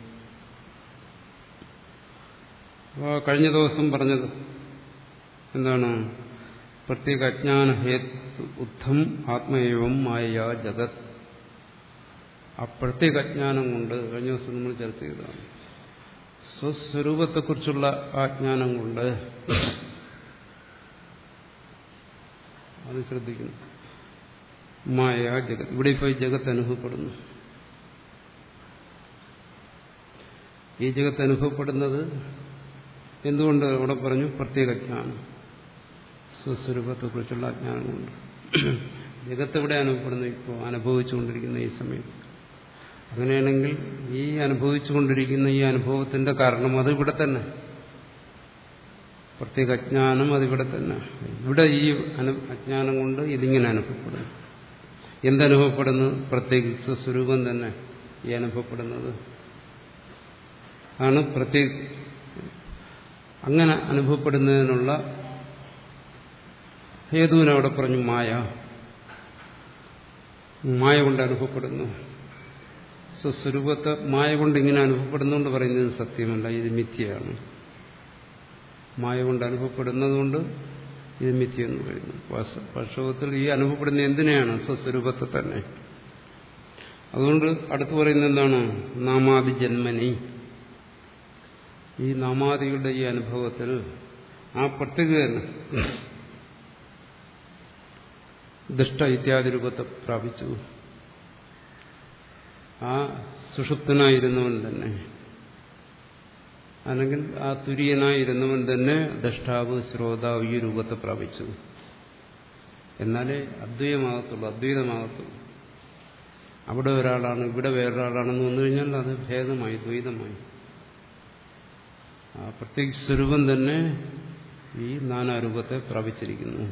കഴിഞ്ഞ ദിവസം പറഞ്ഞത് എന്താണ് പ്രത്യേക അജ്ഞാന ഹേതു ഉദ്ധം ആത്മേവം മായ ജഗത് ആ പ്രത്യേക അജ്ഞാനം കൊണ്ട് കഴിഞ്ഞ ദിവസം നമ്മൾ ചർച്ച ചെയ്തതാണ് സ്വസ്വരൂപത്തെക്കുറിച്ചുള്ള ആ ജ്ഞാനം കൊണ്ട് അത് ശ്രദ്ധിക്കുന്നു മായ ജഗത് ഇവിടെ ഇപ്പോൾ ഈ ജഗത്ത് അനുഭവപ്പെടുന്നു ഈ ജഗത്ത് അനുഭവപ്പെടുന്നത് എന്തുകൊണ്ട് അവിടെ പറഞ്ഞു പ്രത്യേക ജ്ഞാനം സ്വസ്വരൂപത്തെക്കുറിച്ചുള്ള അജ്ഞാനം കൊണ്ട് ജഗത്ത് എവിടെ അനുഭവപ്പെടുന്നു ഇപ്പോൾ അനുഭവിച്ചുകൊണ്ടിരിക്കുന്ന ഈ സമയം അങ്ങനെയാണെങ്കിൽ ഈ അനുഭവിച്ചുകൊണ്ടിരിക്കുന്ന ഈ അനുഭവത്തിന്റെ കാരണം അത് ഇവിടെ തന്നെ പ്രത്യേക അജ്ഞാനം അതിവിടെ തന്നെ ഇവിടെ ഈ അനു അജ്ഞാനം കൊണ്ട് ഇതിങ്ങനെ അനുഭവപ്പെടുന്നു എന്തനുഭവപ്പെടുന്നു പ്രത്യേകിച്ച് സ്വരൂപം തന്നെ ഈ അനുഭവപ്പെടുന്നത് ആണ് പ്രത്യേക അങ്ങനെ അനുഭവപ്പെടുന്നതിനുള്ള ഹേതുവിനവിടെ പറഞ്ഞു മായ മായ കൊണ്ട് അനുഭവപ്പെടുന്നു സ്വസ്വരൂപത്തെ മായ കൊണ്ട് ഇങ്ങനെ അനുഭവപ്പെടുന്നുകൊണ്ട് പറയുന്നത് സത്യമല്ല ഇത് മിഥ്യയാണ് മായ കൊണ്ട് അനുഭവപ്പെടുന്നതുകൊണ്ട് ഇത് മിഥ്യ എന്ന് പറയുന്നു പക്ഷത്തിൽ ഈ അനുഭവപ്പെടുന്ന എന്തിനെയാണ് സ്വസ്വരൂപത്തെ തന്നെ അതുകൊണ്ട് അടുത്ത് പറയുന്നത് എന്താണ് നാമാദി ജന്മനി ഈ നാമാദികളുടെ ഈ അനുഭവത്തിൽ ആ പ്രത്യേക തന്നെ ദുഷ്ട ഇത്യാദി രൂപത്തെ പ്രാപിച്ചു ആ സുഷുപ്തനായിരുന്നവൻ തന്നെ അല്ലെങ്കിൽ ആ തുര്യനായിരുന്നവൻ തന്നെ ദഷ്ടാവ് ശ്രോതാവ് ഈ രൂപത്തെ പ്രാപിച്ചു എന്നാലേ അദ്വൈതമാകത്തുള്ളൂ അദ്വൈതമാകത്തുള്ളൂ അവിടെ ഒരാളാണ് ഇവിടെ വേറൊരാളാണെന്ന് വന്നു കഴിഞ്ഞാൽ അത് ഭേദമായി ദ്വൈതമായി ആ പ്രത്യേക സ്വരൂപം തന്നെ ഈ നാനാരൂപത്തെ പ്രാപിച്ചിരിക്കുന്നു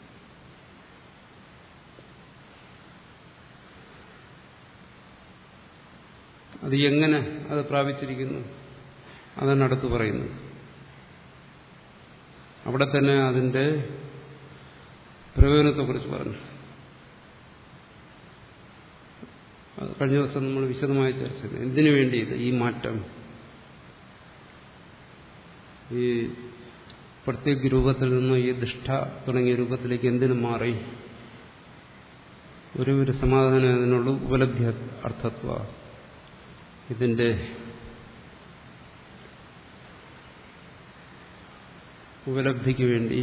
അത് എങ്ങനെ അത് പ്രാപിച്ചിരിക്കുന്നു അതാണ് അടുത്ത് പറയുന്നത് അവിടെ തന്നെ അതിന്റെ പ്രയോജനത്തെക്കുറിച്ച് പറഞ്ഞു അത് കഴിഞ്ഞ ദിവസം നമ്മൾ വിശദമായി ചർച്ച ചെയ്തു എന്തിനു വേണ്ടി ഇത് ഈ മാറ്റം ഈ പ്രത്യേക രൂപത്തിൽ നിന്ന് ഈ ദുഷ്ട തുടങ്ങിയ രൂപത്തിലേക്ക് എന്തിനു മാറി ഒരു ഒരു സമാധാനം അതിനുള്ളൂ ഉപലബ്ധി അർത്ഥത്വ ഇതിന്റെ ഉപലബ്ധിക്ക് വേണ്ടി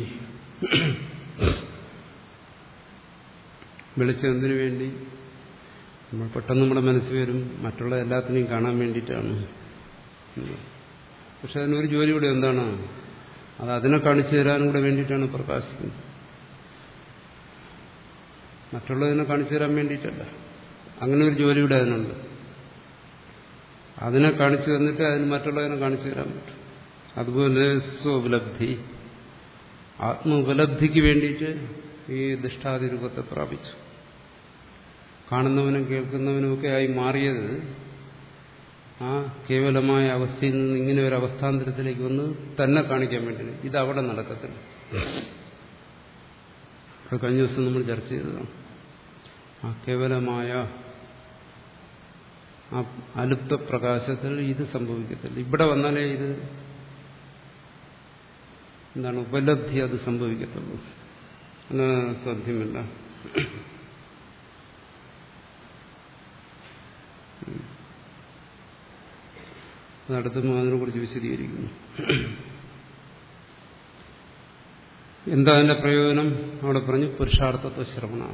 വെളിച്ചെന്തിനു വേണ്ടി നമ്മൾ പെട്ടെന്ന് നമ്മുടെ മനസ്സിൽ വരും മറ്റുള്ള എല്ലാത്തിനെയും കാണാൻ വേണ്ടിയിട്ടാണ് പക്ഷെ അതിനൊരു ജോലി കൂടെ എന്താണ് അത് അതിനെ കാണിച്ചു തരാനും കൂടെ വേണ്ടിയിട്ടാണ് പ്രകാശിക്കുന്നത് മറ്റുള്ളതിനെ കാണിച്ചു തരാൻ വേണ്ടിയിട്ടല്ല അങ്ങനെ ഒരു ജോലി കൂടെ അതിനുണ്ട് അതിനെ കാണിച്ചു തന്നിട്ട് അതിന് മറ്റുള്ളതിനെ കാണിച്ചു തരാൻ പറ്റും അതുപോലെ സ്വോപലബ്ധി ആത്മ ഉപലബ്ധിക്ക് വേണ്ടിയിട്ട് ഈ ദുഷ്ടാതി രൂപത്തെ പ്രാപിച്ചു കാണുന്നവനും കേൾക്കുന്നവനുമൊക്കെ ആയി മാറിയത് ആ കേവലമായ അവസ്ഥയിൽ നിന്ന് ഇങ്ങനെ ഒരു അവസ്ഥാന്തരത്തിലേക്ക് വന്ന് തന്നെ കാണിക്കാൻ വേണ്ടി ഇത് അവിടെ നടക്കത്തില്ല അത് കഴിഞ്ഞ ദിവസം നമ്മൾ ചർച്ച ചെയ്തതാണ് ആ കേവലമായ ആ അലുപ്ത പ്രകാശത്തിൽ ഇത് സംഭവിക്കത്തില്ല ഇവിടെ വന്നാലേ ഇത് എന്താണ് ഉപലബ്ധി അത് സംഭവിക്കത്തുള്ളൂ അത് സാധ്യമല്ല അതടുത്തും അതിനെക്കുറിച്ച് വിശദീകരിക്കുന്നു എന്താ അതിന്റെ പ്രയോജനം അവിടെ പറഞ്ഞു പുരുഷാർത്ഥത്വ ശ്രവണം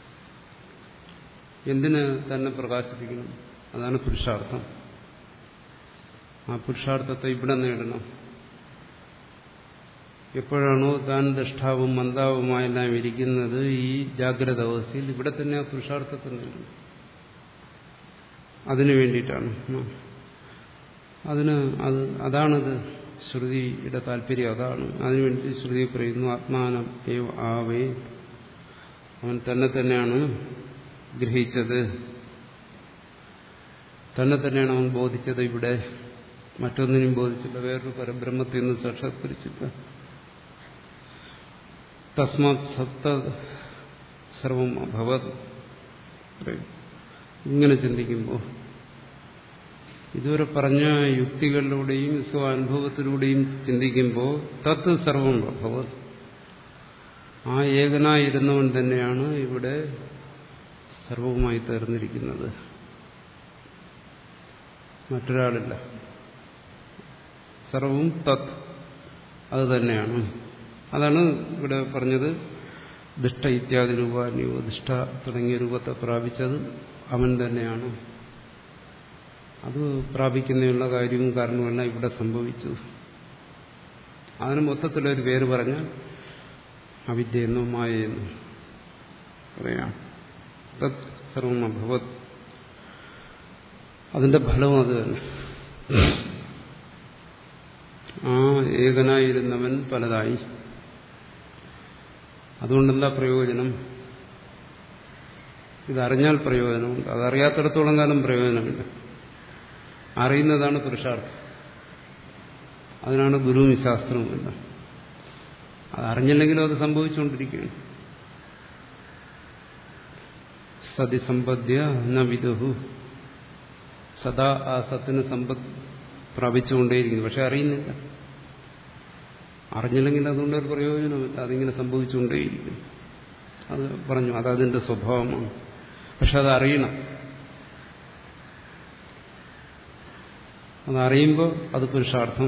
എന്തിന് തന്നെ പ്രകാശിപ്പിക്കണം അതാണ് പുരുഷാർത്ഥം ആ പുരുഷാർത്ഥത്തെ ഇവിടെ നേടണം എപ്പോഴാണോ താൻ ദഷ്ടാവും മന്ദാവുമായെല്ലാം ഇരിക്കുന്നത് ഈ ജാഗ്രത അവസ്ഥയിൽ ഇവിടെ തന്നെ ആ പുരുഷാർത്ഥത്തെ നേടും അതിനു വേണ്ടിയിട്ടാണ് അതിന് അത് അതാണിത് ശ്രുതിയുടെ താല്പര്യം അതാണ് അതിനുവേണ്ടി ശ്രുതി പറയുന്നു ആത്മാനം ഏവ ആവേ അവൻ തന്നെ തന്നെയാണ് ഗ്രഹിച്ചത് തന്നെ തന്നെയാണ് അവൻ ബോധിച്ചത് ഇവിടെ മറ്റൊന്നിനും ബോധിച്ചില്ല വേറൊരു പരബ്രഹ്മത്തിൽ നിന്ന് സാക്ഷാത്കരിച്ചില്ല തസ്മാത് സത്ത സർവം അഭവത് ഇങ്ങനെ ചിന്തിക്കുമ്പോൾ ഇതുവരെ പറഞ്ഞ യുക്തികളിലൂടെയും സ്വാനുഭവത്തിലൂടെയും ചിന്തിക്കുമ്പോൾ തത്ത് സർവം ഭവത് ആ ഏകനായിരുന്നവൻ തന്നെയാണ് ഇവിടെ സർവവുമായി തീർന്നിരിക്കുന്നത് മറ്റൊരാളില്ല സർവവും തത് അത് തന്നെയാണ് അതാണ് ഇവിടെ പറഞ്ഞത് ദുഷ്ട ഇത്യാദി രൂപാന്യോ ദുഷ്ട തുടങ്ങിയ രൂപത്തെ പ്രാപിച്ചത് അവൻ തന്നെയാണ് അത് പ്രാപിക്കുന്നതിനുള്ള കാര്യവും കാരണവുമെല്ലാം ഇവിടെ സംഭവിച്ചു അതിന് മൊത്തത്തിലൊരു പേര് പറഞ്ഞാൽ അവിദ്യയെന്നോ മായയെന്നോ പറയാം തത് സർവം അഭവത് അതിന്റെ ഫലവും അത് തന്നെ ആ ഏകനായിരുന്നവൻ പലതായി അതുകൊണ്ടെന്താ പ്രയോജനം ഇതറിഞ്ഞാൽ പ്രയോജനമുണ്ട് അതറിയാത്തിടത്തോളം കാലം പ്രയോജനമില്ല അറിയുന്നതാണ് പുരുഷാർത്ഥം അതിനാണ് ഗുരുവും ശാസ്ത്രവും എല്ലാം അതറിഞ്ഞില്ലെങ്കിലും അത് സംഭവിച്ചുകൊണ്ടിരിക്കുകയാണ് സതി സമ്പദ്യ ന വിദുഹു സദാ ആ സത്തിന് സമ്പത്ത് പ്രാപിച്ചുകൊണ്ടേയിരിക്കുന്നു പക്ഷെ അറിയുന്നില്ല അറിഞ്ഞില്ലെങ്കിൽ അതുകൊണ്ട് ഒരു പ്രയോജനമില്ല അതിങ്ങനെ സംഭവിച്ചുകൊണ്ടേയിരിക്കുന്നു അത് പറഞ്ഞു അതതിന്റെ സ്വഭാവമാണ് പക്ഷെ അത് അറിയണം അതറിയുമ്പോൾ അത് പുരുഷാർത്ഥം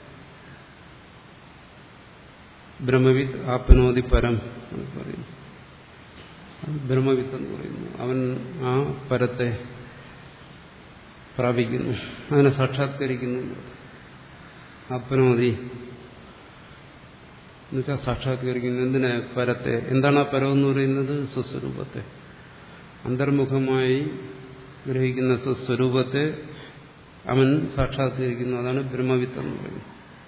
ബ്രഹ്മവിത്ത് ആപ്നോതി പരം എന്ന് പറയുന്നു അത് ബ്രഹ്മവിത്ത് എന്ന് പറയുന്നു അവൻ ആ പരത്തെ പ്രാപിക്കുന്നു അതിനെ സാക്ഷാത്കരിക്കുന്നു ആപ്നോതി എന്നുവെച്ചാൽ സാക്ഷാത്കരിക്കുന്നു എന്തിനെ പരത്തെ എന്താണ് ആ പരം എന്ന് പറയുന്നത് സ്വസ്വരൂപത്തെ അന്തർമുഖമായി ഗ്രഹിക്കുന്ന സ്വസ്വരൂപത്തെ അവൻ സാക്ഷാത്കരിക്കുന്നു അതാണ് ബ്രഹ്മവിത്ത് എന്ന് പറയുന്നത്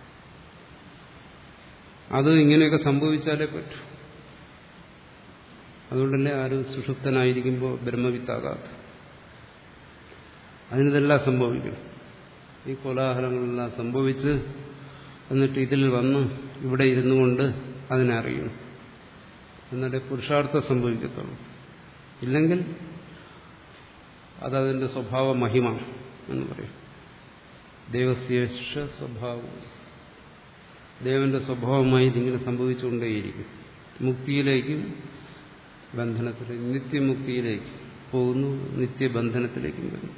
അത് ഇങ്ങനെയൊക്കെ സംഭവിച്ചാലേ പറ്റൂ അതുകൊണ്ടല്ലേ ആരും സുഷുപ്തനായിരിക്കുമ്പോൾ ബ്രഹ്മവിത്താകാത്ത അതിനിതെല്ലാം സംഭവിക്കണം ഈ കോലാഹലങ്ങളെല്ലാം സംഭവിച്ച് എന്നിട്ട് ഇതിൽ വന്ന് ഇവിടെ ഇരുന്നു കൊണ്ട് അതിനെ അറിയണം എന്നാലേ പുരുഷാർത്ഥം സംഭവിക്കത്തുള്ളൂ ഇല്ലെങ്കിൽ അതതിന്റെ സ്വഭാവ മഹിമ എന്ന് പറയും ദൈവശേഷ സ്വഭാവം ദേവന്റെ സ്വഭാവമായി ഇതിങ്ങനെ സംഭവിച്ചുകൊണ്ടേയിരിക്കും മുക്തിയിലേക്കും ബന്ധനത്തിലേക്ക് നിത്യമുക്തിയിലേക്ക് പോകുന്നു നിത്യബന്ധനത്തിലേക്കും വരുന്നു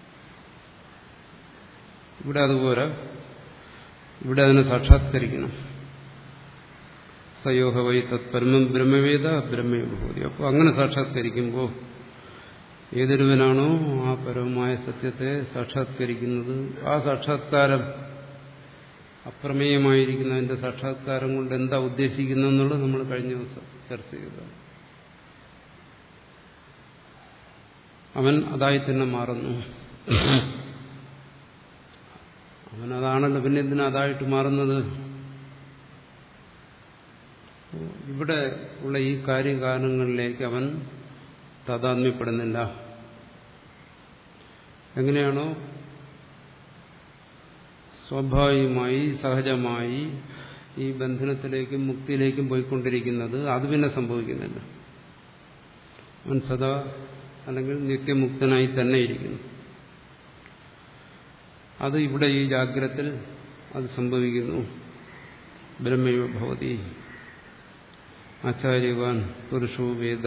ഇവിടെ അതുപോലെ ഇവിടെ അതിനെ സാക്ഷാത്കരിക്കണം സയോഹ വൈ തത്പരമം ബ്രഹ്മവേദ ബ്രഹ്മയോഗോതി അപ്പോൾ അങ്ങനെ സാക്ഷാത്കരിക്കുമ്പോൾ ഏതൊരുവനാണോ ആ പരമമായ സത്യത്തെ സാക്ഷാത്കരിക്കുന്നത് ആ സാക്ഷാത്കാരം അപ്രമേയമായിരിക്കുന്നതിന്റെ സാക്ഷാത്കാരം കൊണ്ട് എന്താ ഉദ്ദേശിക്കുന്നതെന്നുള്ളത് നമ്മൾ കഴിഞ്ഞ ദിവസം ചർച്ച ചെയ്തതാണ് അവൻ അതായി തന്നെ മാറുന്നു അവൻ അതാണല്ലോ പിന്നെ എന്തിനാ അതായിട്ട് മാറുന്നത് ഇവിടെ ഉള്ള ഈ കാര്യകാരണങ്ങളിലേക്ക് അവൻ താതാത്മ്യപ്പെടുന്നില്ല എങ്ങനെയാണോ സ്വാഭാവികമായി സഹജമായി ഈ ബന്ധനത്തിലേക്കും മുക്തിയിലേക്കും പോയിക്കൊണ്ടിരിക്കുന്നത് അത് പിന്നെ സംഭവിക്കുന്നില്ല അവൻ സദാ അല്ലെങ്കിൽ നിത്യമുക്തനായി തന്നെ ഇരിക്കുന്നു അത് ഇവിടെ ഈ ജാഗ്രത്തിൽ അത് സംഭവിക്കുന്നു ബ്രഹ്മയോ ഭവതി ആചാര്യവാൻ പുരുഷോ വേദ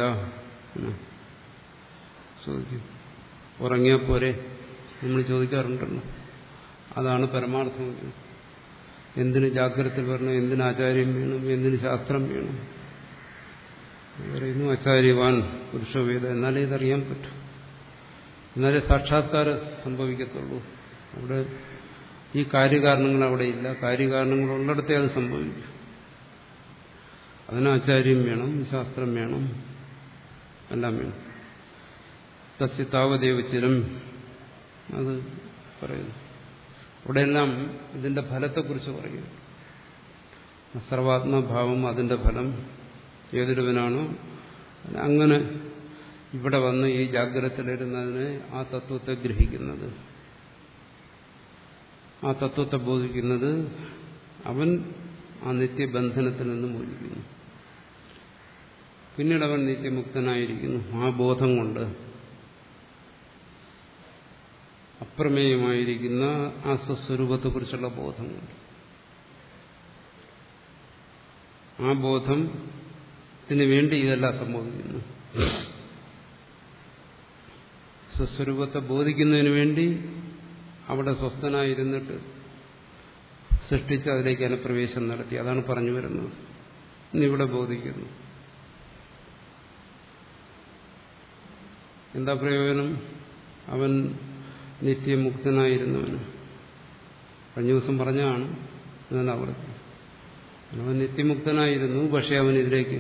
ചോദിക്കും ഉറങ്ങിയാൽ പോരെ നമ്മൾ ചോദിക്കാറുണ്ടല്ലോ അതാണ് പരമാർത്ഥം എന്തിന് ജാഗ്രതയിൽ വരണം എന്തിന് ആചാര്യം വേണം എന്തിന് ശാസ്ത്രം വേണം പറയുന്നു ആചാര്യവാൻ പുരുഷവേദ എന്നാലേ ഇതറിയാൻ പറ്റും എന്നാലേ സാക്ഷാത്കാരം സംഭവിക്കത്തുള്ളൂ അവിടെ ഈ കാര്യകാരണങ്ങൾ അവിടെ ഇല്ല കാര്യകാരണങ്ങൾ ഉള്ളിടത്തേ അത് സംഭവിക്കും അതിന് ആചാര്യം വേണം ശാസ്ത്രം വേണം എല്ലാം വേണം തസ്യ താവദേവച്ചിരം അത് പറയുന്നു ഇവിടെയെല്ലാം ഇതിന്റെ ഫലത്തെക്കുറിച്ച് പറയുന്നു സർവാത്മഭാവം അതിന്റെ ഫലം ഏതൊരുവനാണോ അങ്ങനെ ഇവിടെ വന്ന് ഈ ജാഗ്രതത്തിലിരുന്നതിനെ ആ തത്വത്തെ ഗ്രഹിക്കുന്നത് ആ തത്വത്തെ ബോധിക്കുന്നത് അവൻ ആ നിത്യബന്ധനത്തിൽ നിന്ന് മോചിക്കുന്നു പിന്നീട് അവൻ നിത്യമുക്തനായിരിക്കുന്നു ആ ബോധം കൊണ്ട് അപ്രമേയമായിരിക്കുന്ന ആ സ്വസ്വരൂപത്തെക്കുറിച്ചുള്ള ബോധം കൊണ്ട് ആ ബോധത്തിന് വേണ്ടി ഇതെല്ലാം സംഭവിക്കുന്നു സ്വസ്വരൂപത്തെ ബോധിക്കുന്നതിന് വേണ്ടി അവിടെ സ്വസ്ഥനായിരുന്നിട്ട് സൃഷ്ടിച്ച് അതിലേക്ക് അനുപ്രവേശം നടത്തി അതാണ് പറഞ്ഞു വരുന്നത് ഇന്നിവിടെ ബോധിക്കുന്നു എന്താ പ്രയോജനം അവൻ നിത്യമുക്തനായിരുന്നവന് കഴിഞ്ഞ ദിവസം പറഞ്ഞാണ് എന്നാൽ അവിടെ അവൻ നിത്യമുക്തനായിരുന്നു പക്ഷെ അവൻ ഇതിലേക്ക്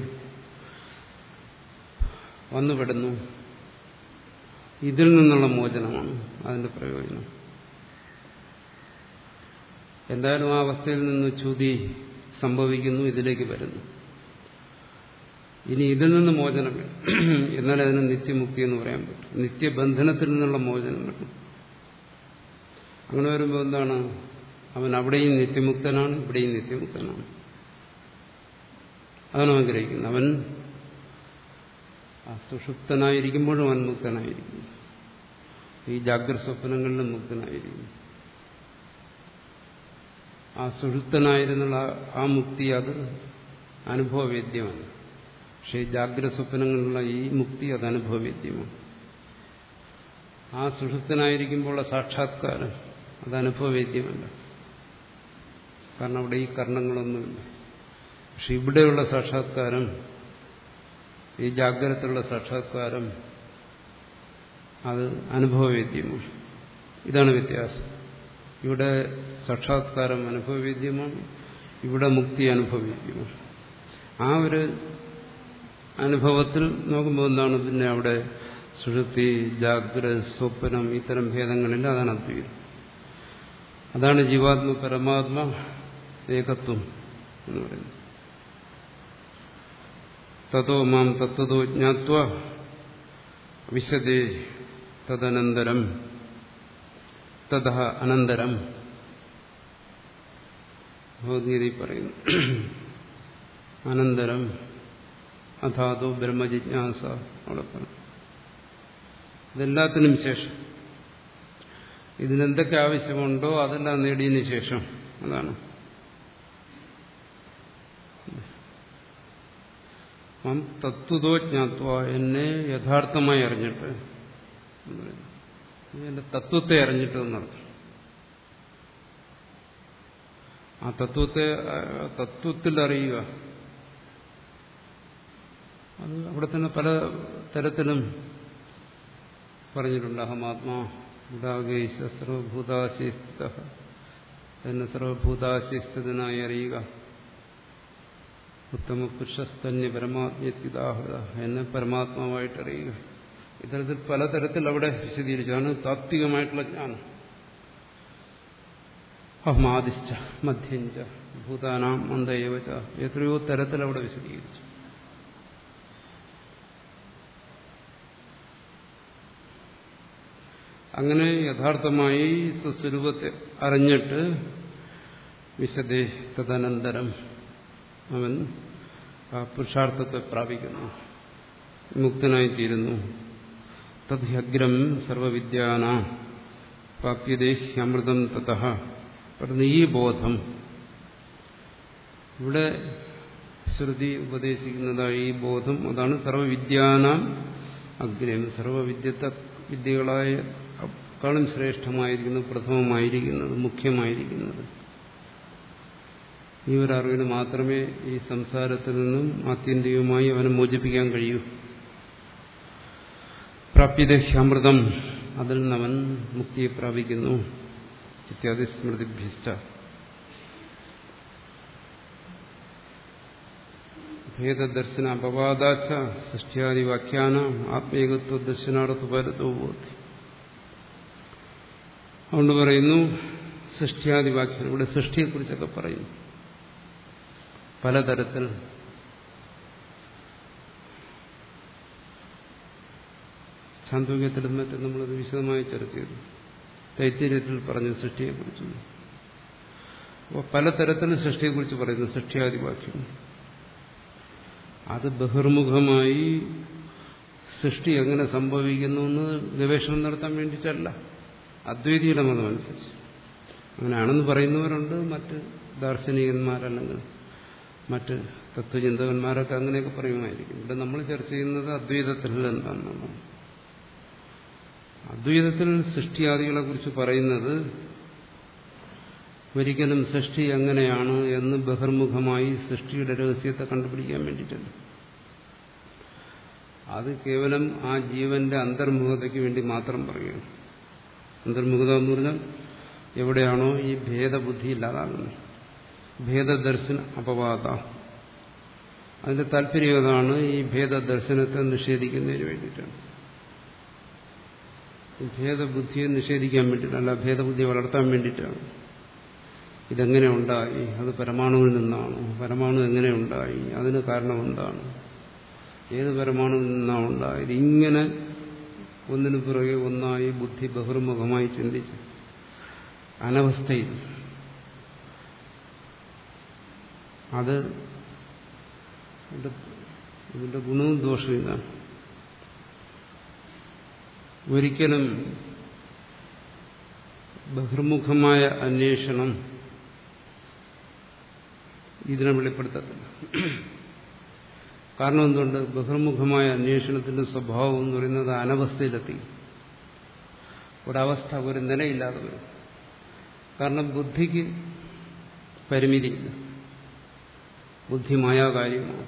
വന്നുപെടുന്നു ഇതിൽ നിന്നുള്ള മോചനമാണ് അതിന്റെ പ്രയോജനം എന്തായാലും ആ അവസ്ഥയിൽ നിന്ന് ചുതി സംഭവിക്കുന്നു ഇതിലേക്ക് വരുന്നു ഇനി ഇതിൽ നിന്ന് മോചനം വേണം എന്നാൽ അതിന് നിത്യമുക്തി എന്ന് പറയാൻ പറ്റും നിത്യബന്ധനത്തിൽ നിന്നുള്ള മോചനം കിട്ടും അങ്ങനെ വരുമ്പോൾ എന്താണ് അവൻ അവിടെയും നിത്യമുക്തനാണ് ഇവിടെയും നിത്യമുക്തനാണ് അതാണ് ആഗ്രഹിക്കുന്നത് അവൻ സുഷുപ്തനായിരിക്കുമ്പോഴും അവൻ മുക്തനായിരിക്കും ഈ ജാഗ്രത സ്വപ്നങ്ങളിലും മുക്തനായിരിക്കും ആ സുഷുപ്തനായിരുന്നുള്ള ആ മുക്തി അത് അനുഭവവേദ്യമാണ് പക്ഷേ ഈ ജാഗ്രത സ്വപ്നങ്ങളിലുള്ള ഈ മുക്തി അത് അനുഭവവേദ്യമാണ് ആ സുഷുപ്തനായിരിക്കുമ്പോഴുള്ള സാക്ഷാത്കാരം അത് അനുഭവവേദ്യമല്ല കാരണം അവിടെ ഈ കർണങ്ങളൊന്നുമില്ല പക്ഷെ ഇവിടെയുള്ള സാക്ഷാത്കാരം ഈ ജാഗ്രതയുള്ള സാക്ഷാത്കാരം അത് അനുഭവവേദ്യമാണ് ഇതാണ് വ്യത്യാസം ഇവിടെ സാക്ഷാത്കാരം അനുഭവവേദ്യമാണ് ഇവിടെ മുക്തി അനുഭവവേദ്യമാണ് ആ ഒരു അനുഭവത്തിൽ നോക്കുമ്പോൾ എന്താണ് പിന്നെ അവിടെ സുഷുപ്തി ജാഗ്രത സ്വപ്നം ഇത്തരം ഭേദങ്ങളില്ല അതാണ് അദ്വൈതം അതാണ് ജീവാത്മ പരമാത്മ ഏകത്വം എന്ന് പറയുന്നത് തതോ മാം തത്വതോ ജ്ഞാത്വ വിശദേ തദനന്തരം തഥ അനന്തരം ഭഗവത്ഗീതയിൽ പറയുന്നു അനന്തരം അഥാതോ ബ്രഹ്മജിജ്ഞാസ അവിടെ പറഞ്ഞു ഇതെല്ലാത്തിനും ശേഷം ഇതിനെന്തൊക്കെ ആവശ്യമുണ്ടോ അതെല്ലാം നേടിയതിനു ശേഷം അതാണ് മാം തത്വതോ ജ്ഞാത്വ എന്നെ യഥാർത്ഥമായി അറിഞ്ഞിട്ട് എന്റെ തത്വത്തെ അറിഞ്ഞിട്ട് എന്നർത്ഥം ആ തത്വത്തെ തത്വത്തിൽ അറിയുക അത് അവിടെ തന്നെ പല തരത്തിലും പറഞ്ഞിട്ടുണ്ട് അഹമാത്മാ ഉടാകേശ സർവഭൂതാശിസ്ഥ എന്നെ സർവഭൂതാശിസ്ഥിതനായി അറിയുക ഉത്തമ പുരുഷസ്തന്യ പരമാത്മ്യത്തിദാഹൃത എന്നെ പരമാത്മാവായിട്ട് അറിയുക ഇത്തരത്തിൽ പലതരത്തിൽ അവിടെ വിശദീകരിച്ചാണ് താത്വികമായിട്ടുള്ള ജ്ഞാനം അഹ്മാദിശ്ച മധ്യഞ്ച ഭൂതാനാം അന്തയവച എത്രയോ തരത്തിൽ അവിടെ വിശദീകരിച്ചു അങ്ങനെ യഥാർത്ഥമായി സ്വസ്വരൂപത്തെ അറിഞ്ഞിട്ട് വിശദേ തദനന്തരം അവൻ ആ പുരുഷാർത്ഥത്തെ പ്രാപിക്കുന്നു മുക്തനായിത്തീരുന്നു തദ്ഹ്യഗ്രം സർവവിദ്യാന പ്രാപ്യതേ അമൃതം തത പറഞ്ഞ ഈ ബോധം ഇവിടെ ശ്രുതി ഉപദേശിക്കുന്നതായ ഈ ബോധം അതാണ് സർവവിദ്യാനാം അഗ്രം സർവവിദ്യത്തെ വിദ്യകളായ ക്കാളും ശ്രേഷ്ഠമായിരിക്കുന്നത് പ്രഥമമായിരിക്കുന്നത് മുഖ്യമായിരിക്കുന്നത് ഈ ഒരു അറിവിന് മാത്രമേ ഈ സംസാരത്തിൽ നിന്നും ആത്യന്തികമായി അവനെ മോചിപ്പിക്കാൻ കഴിയൂ പ്രാപ്യതഹ്യാമൃതം അതിൽ നിന്നവൻ മുക്തിയെ പ്രാപിക്കുന്നു ഇത്യാദി സ്മൃതിഭ്യസ്ത ഭേദദർശന അപവാദാച്ച സൃഷ്ടിയാദി വ്യാഖ്യാന ആത്മീകത്വ ദർശനാർത്ഥ പരത്തോ ബോധി അതുകൊണ്ട് പറയുന്നു സൃഷ്ടിയാദി വ്യാഖ്യാനം ഇവിടെ സൃഷ്ടിയെക്കുറിച്ചൊക്കെ പറയുന്നു പലതരത്തിൽ ചാന്തോക്യത്തിലും മറ്റും നമ്മളത് വിശദമായി ചർച്ച ചെയ്തു തൈത്തിര്യത്തിൽ പറഞ്ഞു സൃഷ്ടിയെക്കുറിച്ചും അപ്പോൾ പലതരത്തിൽ സൃഷ്ടിയെക്കുറിച്ച് പറയുന്നു സൃഷ്ടിയാദിവാക്യം അത് ബഹിർമുഖമായി സൃഷ്ടി എങ്ങനെ സംഭവിക്കുന്നു എന്ന് ഗവേഷണം നടത്താൻ വേണ്ടിയിട്ടല്ല അദ്വൈതിയുടെ മതമനുസരിച്ച് അങ്ങനെയാണെന്ന് പറയുന്നവരുണ്ട് മറ്റ് ദാർശനികന്മാരല്ലെങ്കിൽ മറ്റ് തത്വചിന്തകന്മാരൊക്കെ അങ്ങനെയൊക്കെ പറയുമായിരിക്കും ഇവിടെ നമ്മൾ ചർച്ച ചെയ്യുന്നത് അദ്വൈതത്തിൽ എന്താണെന്നാണ് അദ്വൈതത്തിൽ സൃഷ്ടിയാദികളെ കുറിച്ച് പറയുന്നത് ഒരിക്കലും സൃഷ്ടി എങ്ങനെയാണ് എന്ന് ബഹിർമുഖമായി സൃഷ്ടിയുടെ രഹസ്യത്തെ കണ്ടുപിടിക്കാൻ വേണ്ടിയിട്ടല്ല അത് കേവലം ആ ജീവന്റെ അന്തർമുഖതയ്ക്ക് വേണ്ടി മാത്രം പറയുകയാണ് അന്തർമുഖത എന്ന് പറഞ്ഞാൽ എവിടെയാണോ ഈ ഭേദബുദ്ധി ഇല്ലാതാകുന്നത് ഭേദദർശന അപവാദ അതിന്റെ താല്പര്യം അതാണ് ഈ ഭേദദർശനത്തെ നിഷേധിക്കുന്നതിന് വേണ്ടിയിട്ടാണ് ഭേദബുദ്ധിയെ നിഷേധിക്കാൻ വേണ്ടിയിട്ടല്ല ഭേദബുദ്ധിയെ വളർത്താൻ വേണ്ടിയിട്ടാണ് ഇതെങ്ങനെ ഉണ്ടായി അത് പരമാണുവിൽ നിന്നാണോ പരമാണു എങ്ങനെ ഉണ്ടായി അതിന് കാരണം എന്താണ് ഏത് പരമാണുവിൽ നിന്നാണ് ഉണ്ടായത് ഇങ്ങനെ ഒന്നിനു പുറകെ ഒന്നായി ബുദ്ധി ബഹിർമുഖമായി ചിന്തിച്ച് അനവസ്ഥയിൽ അത് ഇതിന്റെ ഗുണവും ദോഷവും ഇതാണ് ഒരിക്കലും ബഹിർമുഖമായ അന്വേഷണം ഇതിനെ വെളിപ്പെടുത്തത്തില്ല കാരണം എന്തുകൊണ്ട് ബഹിർമുഖമായ അന്വേഷണത്തിന്റെ സ്വഭാവം എന്ന് പറയുന്നത് അനവസ്ഥയിലെത്തി ഒരവസ്ഥ ഒരു നിലയില്ലാതെ വരും കാരണം ബുദ്ധിക്ക് പരിമിതിയില്ല ബുദ്ധി മായാകാര്യമാണ്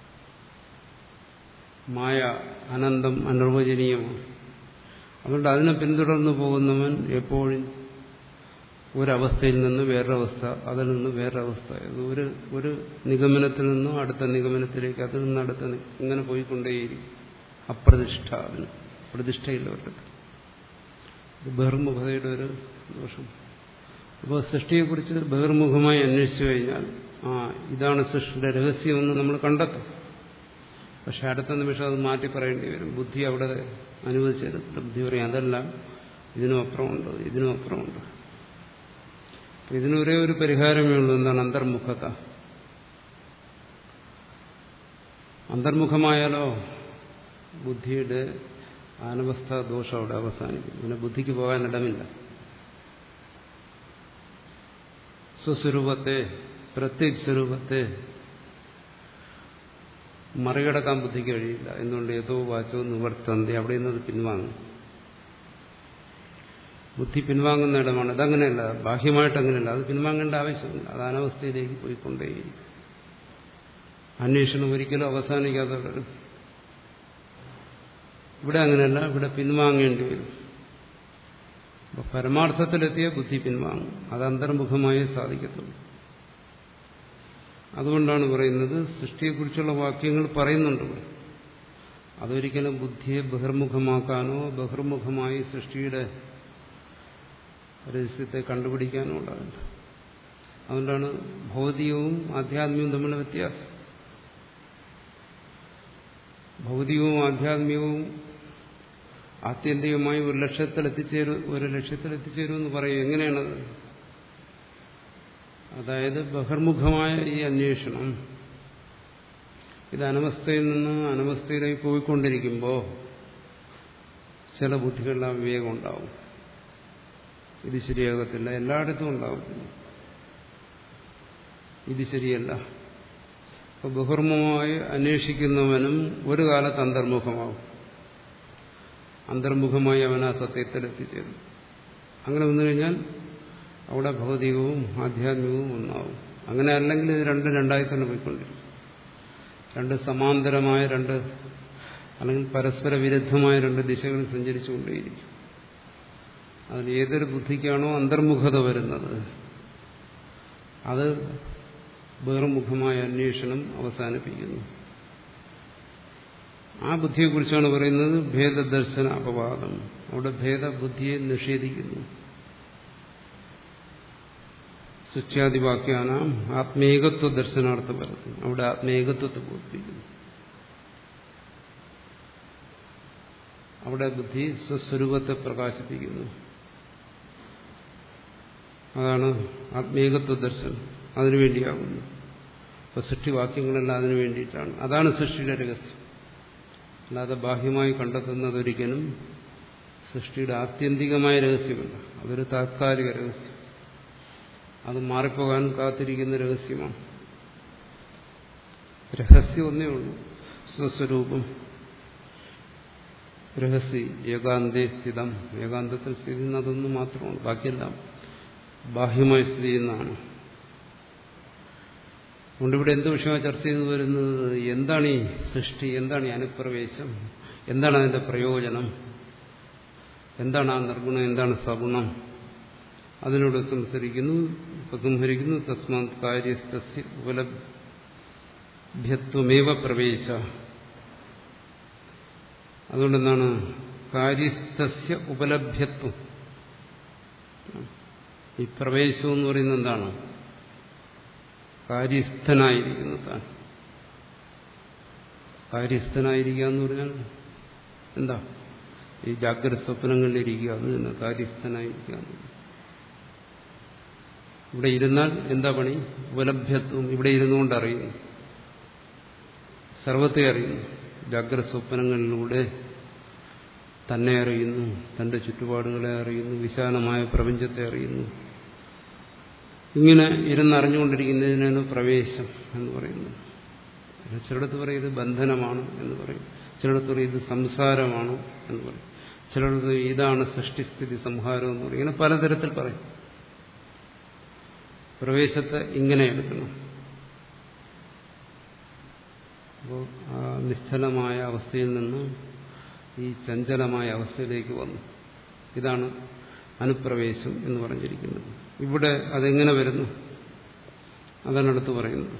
മായ അനന്തം അനിർവചനീയമാണ് അതുകൊണ്ട് അതിനെ പിന്തുടർന്നു പോകുന്നവൻ എപ്പോഴും ഒരവസ്ഥയിൽ നിന്ന് വേറൊരവസ്ഥ അതിൽ നിന്ന് വേറൊരവസ്ഥ ഒരു ഒരു നിഗമനത്തിൽ നിന്നും അടുത്ത നിഗമനത്തിലേക്ക് അതിൽ നിന്ന് അടുത്ത ഇങ്ങനെ പോയിക്കൊണ്ടേയിരിക്കും അപ്രതിഷ്ഠ അതിന് പ്രതിഷ്ഠയില്ല ഒരിടത്ത് ഇത് ബഹിർമുഖതയുടെ ഒരു ദോഷം അപ്പോൾ സൃഷ്ടിയെക്കുറിച്ച് ബഹിർമുഖമായി അന്വേഷിച്ചു കഴിഞ്ഞാൽ ആ ഇതാണ് സൃഷ്ടിയുടെ രഹസ്യമെന്ന് നമ്മൾ കണ്ടെത്തും പക്ഷെ അടുത്ത നിമിഷം അത് മാറ്റി പറയേണ്ടി വരും ബുദ്ധി അവിടെ അനുവദിച്ചെടുത്തില്ല ബുദ്ധി പറയും അതെല്ലാം ഇതിനും അപ്പുറമുണ്ട് ഇതിനും അപ്പുറമുണ്ട് ഇതിനൊരേ ഒരു പരിഹാരമേ ഉള്ളൂ എന്താണ് അന്തർമുഖത അന്തർമുഖമായാലോ ബുദ്ധിയുടെ അനവസ്ഥ ദോഷം അവിടെ അവസാനിക്കും പിന്നെ ബുദ്ധിക്ക് പോകാൻ ഇടമില്ല സ്വസ്വരൂപത്തെ പ്രത്യേക സ്വരൂപത്തെ മറികടക്കാൻ ബുദ്ധിക്ക് കഴിയില്ല എന്തുകൊണ്ട് ഏതോ വാച്ചോ നിവർത്തന്തി അവിടെ നിന്ന് അത് പിൻവാങ്ങും ബുദ്ധി പിൻവാങ്ങുന്ന ഇടമാണ് അതങ്ങനെയല്ല ബാഹ്യമായിട്ട് അങ്ങനെയല്ല അത് പിൻവാങ്ങേണ്ട ആവശ്യമില്ല അത് അനവസ്ഥയിലേക്ക് പോയിക്കൊണ്ടേയിരിക്കും അന്വേഷണം ഒരിക്കലും അവസാനിക്കാതെ വരും ഇവിടെ അങ്ങനെയല്ല ഇവിടെ പിൻവാങ്ങേണ്ടി വരും അപ്പൊ പരമാർത്ഥത്തിലെത്തിയ ബുദ്ധി പിൻവാങ്ങും അത് അന്തർമുഖമായേ സാധിക്കത്തുള്ളൂ അതുകൊണ്ടാണ് പറയുന്നത് സൃഷ്ടിയെക്കുറിച്ചുള്ള വാക്യങ്ങൾ പറയുന്നുണ്ട് അതൊരിക്കലും ബുദ്ധിയെ ബഹിർമുഖമാക്കാനോ ബഹിർമുഖമായി സൃഷ്ടിയുടെ രഹസ്യത്തെ കണ്ടുപിടിക്കാനോ ഉള്ളതല്ല അതുകൊണ്ടാണ് ഭൗതികവും ആധ്യാത്മികവും തമ്മിലുള്ള വ്യത്യാസം ഭൗതികവും ആധ്യാത്മികവും ആത്യന്തികമായി ഒരു ലക്ഷ്യത്തിൽ എത്തിച്ചേരും ഒരു ലക്ഷ്യത്തിൽ എത്തിച്ചേരുമെന്ന് പറയും എങ്ങനെയാണത് അതായത് ബഹിർമുഖമായ ഈ അന്വേഷണം ഇത് അനവസ്ഥയിൽ നിന്ന് അനവസ്ഥയിലേക്ക് പോയിക്കൊണ്ടിരിക്കുമ്പോൾ ചില ബുദ്ധികളിൽ ആ വിവേകം ഉണ്ടാവും ഇത് ശരിയാകത്തില്ല എല്ലായിടത്തും ഉണ്ടാവും ഇത് ശരിയല്ല അപ്പൊ ബഹിർമുഖമായി അന്വേഷിക്കുന്നവനും ഒരു കാലത്ത് അന്തർമുഖമാവും അന്തർമുഖമായി അവൻ ആ സത്യത്തിൽ എത്തിച്ചേരും അങ്ങനെ വന്നു കഴിഞ്ഞാൽ അവിടെ ഭൗതികവും ആധ്യാത്മികവും ഒന്നാവും അങ്ങനെ അല്ലെങ്കിൽ ഇത് രണ്ടും രണ്ടായി തന്നെ പോയിക്കൊണ്ടിരിക്കും രണ്ട് സമാന്തരമായ രണ്ട് അല്ലെങ്കിൽ പരസ്പര വിരുദ്ധമായ രണ്ട് ദിശകളിൽ സഞ്ചരിച്ചുകൊണ്ടേയിരിക്കും അതിൽ ഏതൊരു ബുദ്ധിക്കാണോ അന്തർമുഖത വരുന്നത് അത് ബഹിർമുഖമായ അന്വേഷണം അവസാനിപ്പിക്കുന്നു ആ ബുദ്ധിയെക്കുറിച്ചാണ് പറയുന്നത് ഭേദദർശന അപവാദം അവിടെ ഭേദബുദ്ധിയെ നിഷേധിക്കുന്നു സൃഷ്ട്യാദിവാക്യാനാം ആത്മേകത്വ ദർശനാർത്ഥം വരുന്നു അവിടെ ആത്മേകത്വത്തെ ബോധിപ്പിക്കുന്നു അവിടെ ബുദ്ധി സ്വസ്വരൂപത്തെ പ്രകാശിപ്പിക്കുന്നു അതാണ് ആത്മേകത്വ ദർശനം അതിനുവേണ്ടിയാകുന്നു അപ്പൊ സൃഷ്ടിവാക്യങ്ങളെല്ലാം അതിനു വേണ്ടിയിട്ടാണ് അതാണ് സൃഷ്ടിയുടെ രഹസ്യം അല്ലാതെ ബാഹ്യമായി കണ്ടെത്തുന്നതൊരിക്കലും സൃഷ്ടിയുടെ ആത്യന്തികമായ രഹസ്യമല്ല അതൊരു താത്കാലിക രഹസ്യം അത് മാറിപ്പോകാൻ കാത്തിരിക്കുന്ന രഹസ്യമാണ് രഹസ്യം ഒന്നേ ഉള്ളൂ സ്വസ്വരൂപം രഹസ്യ ഏകാന്തേ സ്ഥിതം ഏകാന്തത്തിൽ സ്ഥിതി ചെയ്യുന്ന അതൊന്നും മാത്രമാണ് ബാക്കിയെല്ലാം ബാഹ്യമായി സ്ഥിതി ചെയ്യുന്നതാണ് അതുകൊണ്ട് ഇവിടെ എന്ത് വിഷയമാണ് ചർച്ച ചെയ്തു വരുന്നത് എന്താണ് ഈ സൃഷ്ടി എന്താണ് ഈ അനുപ്രവേശം എന്താണ് അതിന്റെ പ്രയോജനം എന്താണ് ആ നിർഗുണം എന്താണ് സഗുണം അതിനോട് സംസരിക്കുന്നു ഉപസംഹരിക്കുന്നു തസ്മാത് കാര്യസ്ഥസ്യ ഉപലഭ്യത്വമേവ പ്രവേശ അതുകൊണ്ടെന്താണ് കാര്യസ്ഥസ്യ ഉപലഭ്യത്വം ഈ പ്രവേശം എന്ന് പറയുന്നത് എന്താണ് കാര്യസ്ഥനായിരിക്കുന്നു താൻ കാര്യസ്ഥനായിരിക്കുക എന്ന് പറഞ്ഞാൽ എന്താ ഈ ജാഗ്രത സ്വപ്നങ്ങളിലിരിക്കുക അത് തന്നെ കാര്യസ്ഥനായിരിക്കുക ഇവിടെ ഇരുന്നാൽ എന്താ പണി ഉപലഭ്യത്വം ഇവിടെ ഇരുന്നുകൊണ്ട് അറിയുന്നു സർവത്തെ അറിയുന്നു ജാഗ്രത സ്വപ്നങ്ങളിലൂടെ തന്നെ അറിയുന്നു തന്റെ ചുറ്റുപാടുകളെ അറിയുന്നു വിശാലമായ പ്രപഞ്ചത്തെ അറിയുന്നു ഇങ്ങനെ ഇരുന്നറിഞ്ഞുകൊണ്ടിരിക്കുന്നതിനാണ് പ്രവേശം എന്ന് പറയുന്നത് ചിലടത്ത് പറയും ഇത് ബന്ധനമാണ് എന്ന് പറയും ചിലടത്ത് പറയും ഇത് സംസാരമാണ് എന്ന് പറയും ചിലടത്ത് ഇതാണ് സൃഷ്ടിസ്ഥിതി സംഹാരം എന്ന് പറയും ഇങ്ങനെ പലതരത്തിൽ പറയും പ്രവേശത്തെ ഇങ്ങനെ എടുക്കണം അപ്പോൾ ആ നിശ്ചലമായ അവസ്ഥയിൽ നിന്ന് ഈ ചഞ്ചലമായ അവസ്ഥയിലേക്ക് വന്നു ഇതാണ് അനുപ്രവേശം എന്ന് പറഞ്ഞിരിക്കുന്നത് ഇവിടെ അതെങ്ങനെ വരുന്നു അതാണ് അടുത്ത് പറയുന്നത്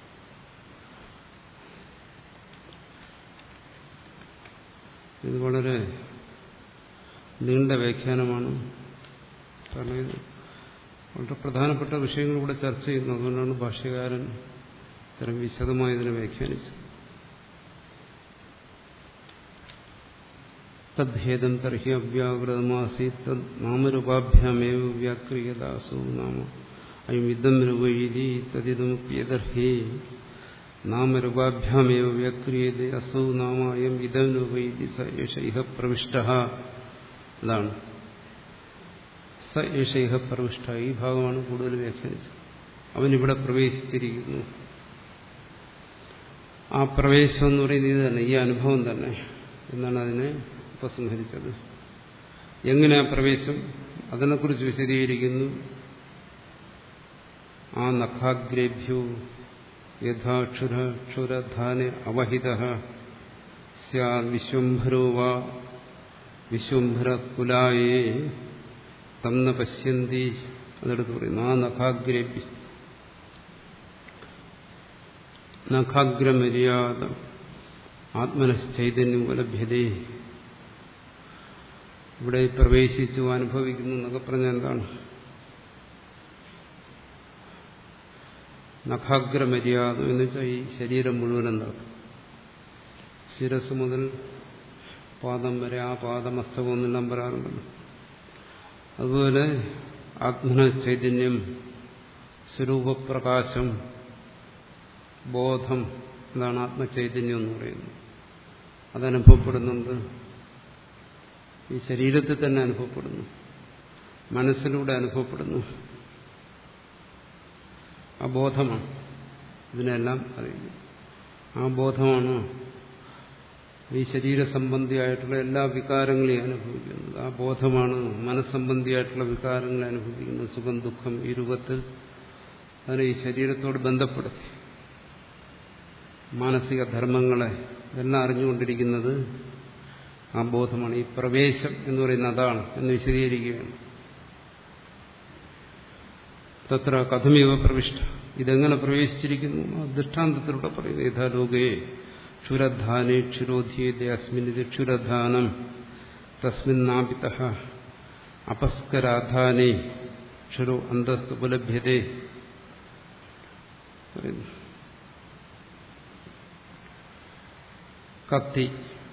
ഇത് വളരെ നീണ്ട വ്യാഖ്യാനമാണ് കാരണം ഇത് വളരെ പ്രധാനപ്പെട്ട വിഷയങ്ങൾ ഇവിടെ ചർച്ച ചെയ്യുന്നു അതുകൊണ്ടാണ് ഭാഷ്യകാരൻ ഇത്തരം വിശദമായി ഇതിനെ വ്യാഖ്യാനിച്ചത് തദ്ഭേദം തർഹി അവ്യാകൃതമാസീത് തദ് നാമരൂപാഭ്യാമേവ വ്യാക്രിയതാസോ നാമ അയം ഇതം രൂപീതി തദിതമുപ്യതർഹി നാമരൂപാഭ്യാമേവ വ്യാക്രിയത അസൗ നാമ അയം ഇതം രൂപീതി സ യേഷ ഇഹ പ്രവിഷ്ട അതാണ് സ യേഷ ഇഹ പ്രവിഷ്ട ഈ ഭാഗമാണ് കൂടുതൽ വ്യാഖ്യാനിച്ചത് അവനിവിടെ പ്രവേശിച്ചിരിക്കുന്നു ആ പ്രവേശം എന്ന് പറയുന്നത് ഇത് തന്നെ ഈ അനുഭവം തന്നെ എന്നാണ് അതിനെ ഉപസംഹരിച്ചത് എങ്ങനെ ആ പ്രവേശം അതിനെക്കുറിച്ച് വിശദീകരിക്കുന്നു ആ നഖാഗ്രേഭ്യോ യഥാക്ഷുരക്ഷുരധാനെ അവഹിത വിശ്വംഭരോ വാ വിശ്വംഭരകുലായേ തം ന പശ്യന്തി അതെടുത്ത് പറയുന്നു ആ നഖാഗ്രേഭ്യ നഖാഗ്രമര്യാദ ആത്മനശ്ചൈതന്യം ഉപലഭ്യതേ ഇവിടെ പ്രവേശിച്ചു അനുഭവിക്കുന്നു എന്നൊക്കെ പറഞ്ഞാൽ എന്താണ് നഖാഗ്രമര്യാദ എന്ന് വെച്ചാൽ ഈ ശരീരം മുഴുവൻ എന്താക്കും ശിരസ് മുതൽ പാദം വരെ ആ പാദമസ്തകം എന്നെല്ലാം പറയാറുണ്ടല്ലോ അതുപോലെ ആത്മന ചൈതന്യം സ്വരൂപപ്രകാശം ബോധം എന്താണ് ആത്മചൈതന്യം എന്ന് പറയുന്നത് അതനുഭവപ്പെടുന്നുണ്ട് ഈ ശരീരത്തിൽ തന്നെ അനുഭവപ്പെടുന്നു മനസ്സിലൂടെ അനുഭവപ്പെടുന്നു ആ ബോധമാണ് ഇതിനെല്ലാം അറിയുന്നു ആ ബോധമാണ് ഈ ശരീര സംബന്ധിയായിട്ടുള്ള എല്ലാ വികാരങ്ങളെയും അനുഭവിക്കുന്നത് ആ ബോധമാണ് മനസ്സംബന്ധിയായിട്ടുള്ള വികാരങ്ങളെ അനുഭവിക്കുന്നത് സുഖം ദുഃഖം ഈ രൂപത്തിൽ അതിനെ ഈ ശരീരത്തോട് ബന്ധപ്പെടുത്തി മാനസിക ധർമ്മങ്ങളെ എല്ലാം അറിഞ്ഞുകൊണ്ടിരിക്കുന്നത് ആ ബോധമാണ് ഈ പ്രവേശം എന്ന് പറയുന്ന അതാണ് എന്ന് വിശദീകരിക്കുകയാണ് തത്ര കഥമിവ പ്രവിഷ്ട ഇതെങ്ങനെ പ്രവേശിച്ചിരിക്കുന്നു ആ ദൃഷ്ടാന്തത്തിലൂടെ പറയുന്നു യഥാലോകേ ക്ഷുരധാനെ ക്ഷുരോധീയത അസ്മിനിത് ക്ഷുരധാനം തസ്മിന്നാപിത അപസ്കരാധാനെ ക്ഷുരോ അന്തസ്തു ഉപലഭ്യതേ പറയുന്നു കത്തി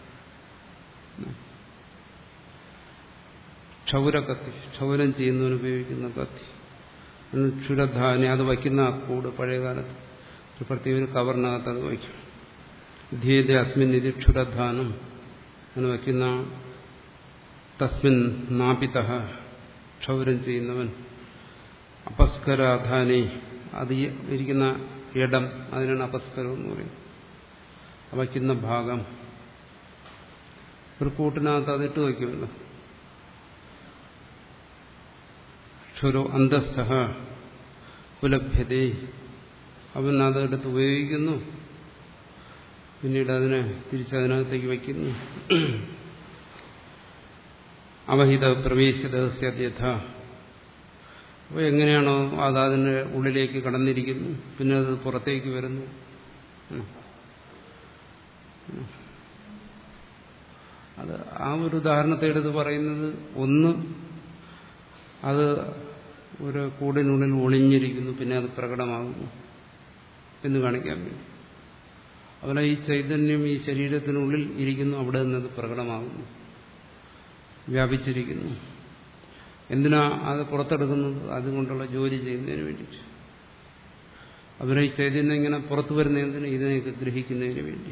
ക്ഷൗരക്കത്തി ക്ഷൗരം ചെയ്യുന്നവന് ഉപയോഗിക്കുന്ന കത്തി ക്ഷുരധാന്യ അത് വയ്ക്കുന്ന ആ കൂട് പഴയകാലത്ത് ഒരു പ്രത്യേക ഒരു കവറിനകത്ത് അത് വയ്ക്കും ധീയത അസ്മിൻ ഇത് ക്ഷുരധാനം അങ്ങനെ വയ്ക്കുന്ന തസ്മിൻ നാപിത ക്ഷൗരം ചെയ്യുന്നവൻ അപസ്കരാധാനെ അത് ഇരിക്കുന്ന ഇടം അതിനാണ് അപസ്കരം എന്ന് പറയുന്നത് വയ്ക്കുന്ന ഭാഗം ഒരു കൂട്ടിനകത്ത് അതിട്ട് വയ്ക്കുമല്ലോ ക്ഷുരോ അന്തസ്ഥ പുലഭ്യതേ അവൻ അതെടുത്ത് ഉപയോഗിക്കുന്നു പിന്നീട് അതിനെ തിരിച്ചതിനകത്തേക്ക് വയ്ക്കുന്നു അവഹിത പ്രവേശിത യഥ അപ്പോൾ എങ്ങനെയാണോ അത് അതിൻ്റെ ഉള്ളിലേക്ക് കടന്നിരിക്കുന്നു പിന്നെ അത് പുറത്തേക്ക് വരുന്നു അത് ആ ഒരു ഉദാഹരണത്തെ എടുത്ത് പറയുന്നത് ഒന്ന് അത് ഒരു കൂടിനുള്ളിൽ ഒളിഞ്ഞിരിക്കുന്നു പിന്നെ അത് പ്രകടമാകുന്നു എന്ന് കാണിക്കാൻ വേണ്ടി അതുപോലെ ഈ ചൈതന്യം ഈ ശരീരത്തിനുള്ളിൽ ഇരിക്കുന്നു അവിടെ നിന്ന് അത് പ്രകടമാകുന്നു വ്യാപിച്ചിരിക്കുന്നു എന്തിനാ അത് പുറത്തെടുക്കുന്നത് അതുകൊണ്ടുള്ള ജോലി ചെയ്യുന്നതിന് വേണ്ടിയിട്ട് അതുപോലെ ഈ ചൈതന്യം ഇങ്ങനെ പുറത്തു വരുന്ന എന്തിന് ഇതിനെയൊക്കെ ഗ്രഹിക്കുന്നതിന് വേണ്ടി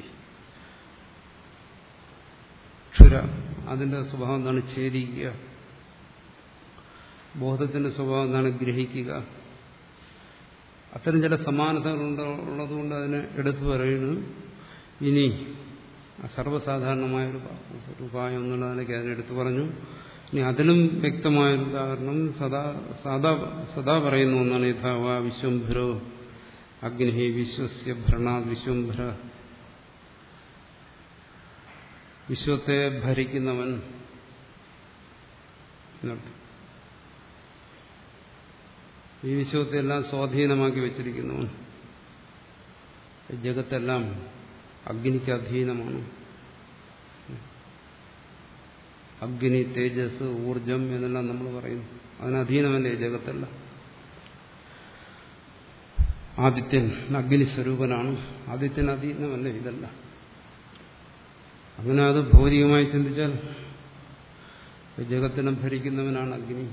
ക്ഷുര അതിന്റെ സ്വഭാവം എന്താണ് ഛേദിക്കുക ബോധത്തിന്റെ സ്വഭാവം എന്താണ് ഗ്രഹിക്കുക അത്തരം ചില സമാനതകളുണ്ട് ഉള്ളതുകൊണ്ട് അതിനെ എടുത്തു പറയുന്നു ഇനി സർവ്വസാധാരണമായൊരു ഉപായം എന്നുള്ള നിലയ്ക്ക് അതിനെടുത്തു പറഞ്ഞു ഇനി അതിലും വ്യക്തമായൊരു ഉദാഹരണം സദാ സദാ സദാ പറയുന്ന ഒന്നാണ് യഥാവ വിശ്വംഭരോ അഗ്നി വിശ്വസ്യ ഭരണാത് വിശ്വംഭര വിശ്വത്തെ ഭരിക്കുന്നവൻ എന്നർത്ഥം ഈ വിശ്വത്തെ എല്ലാം സ്വാധീനമാക്കി വെച്ചിരിക്കുന്നവൻ ജഗത്തെല്ലാം അഗ്നിക്ക് അധീനമാണ് അഗ്നി തേജസ് ഊർജം എന്നെല്ലാം നമ്മൾ പറയുന്നു അതിന് അധീനമല്ലേ ജഗത്തെല്ലാം ആദിത്യൻ അഗ്നി സ്വരൂപനാണ് ആദിത്യൻ അധീനമല്ലേ ഇതല്ല അങ്ങനെ അത് ഭൗതികമായി ചിന്തിച്ചാൽ ജഗത്തിനെ ഭരിക്കുന്നവനാണ് അഗ്നി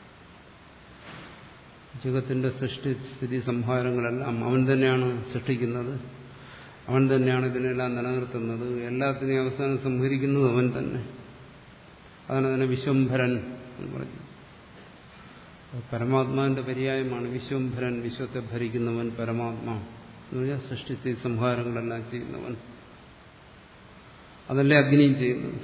ജഗത്തിന്റെ സൃഷ്ടി സ്ഥിതി സംഹാരങ്ങളെല്ലാം അവൻ തന്നെയാണ് സൃഷ്ടിക്കുന്നത് അവൻ തന്നെയാണ് ഇതിനെല്ലാം നിലനിർത്തുന്നത് എല്ലാത്തിനെയും അവസാനം സംഹരിക്കുന്നത് അവൻ തന്നെ അതാണ് അതിനെ വിശ്വംഭരൻ എന്ന് പറഞ്ഞു പരമാത്മാവിന്റെ പര്യായമാണ് വിശ്വംഭരൻ വിശ്വത്തെ ഭരിക്കുന്നവൻ പരമാത്മാ എന്ന് പറഞ്ഞാൽ സൃഷ്ടി സംഹാരങ്ങളെല്ലാം ചെയ്യുന്നവൻ അതല്ലേ അഗ്നിയും ചെയ്യുന്നത്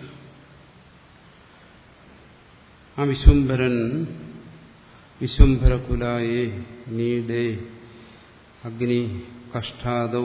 ആ വിശ്വംഭരൻ വിശ്വംഭരകുലായേ നീടേ അഗ്നി കഷ്ടാദോ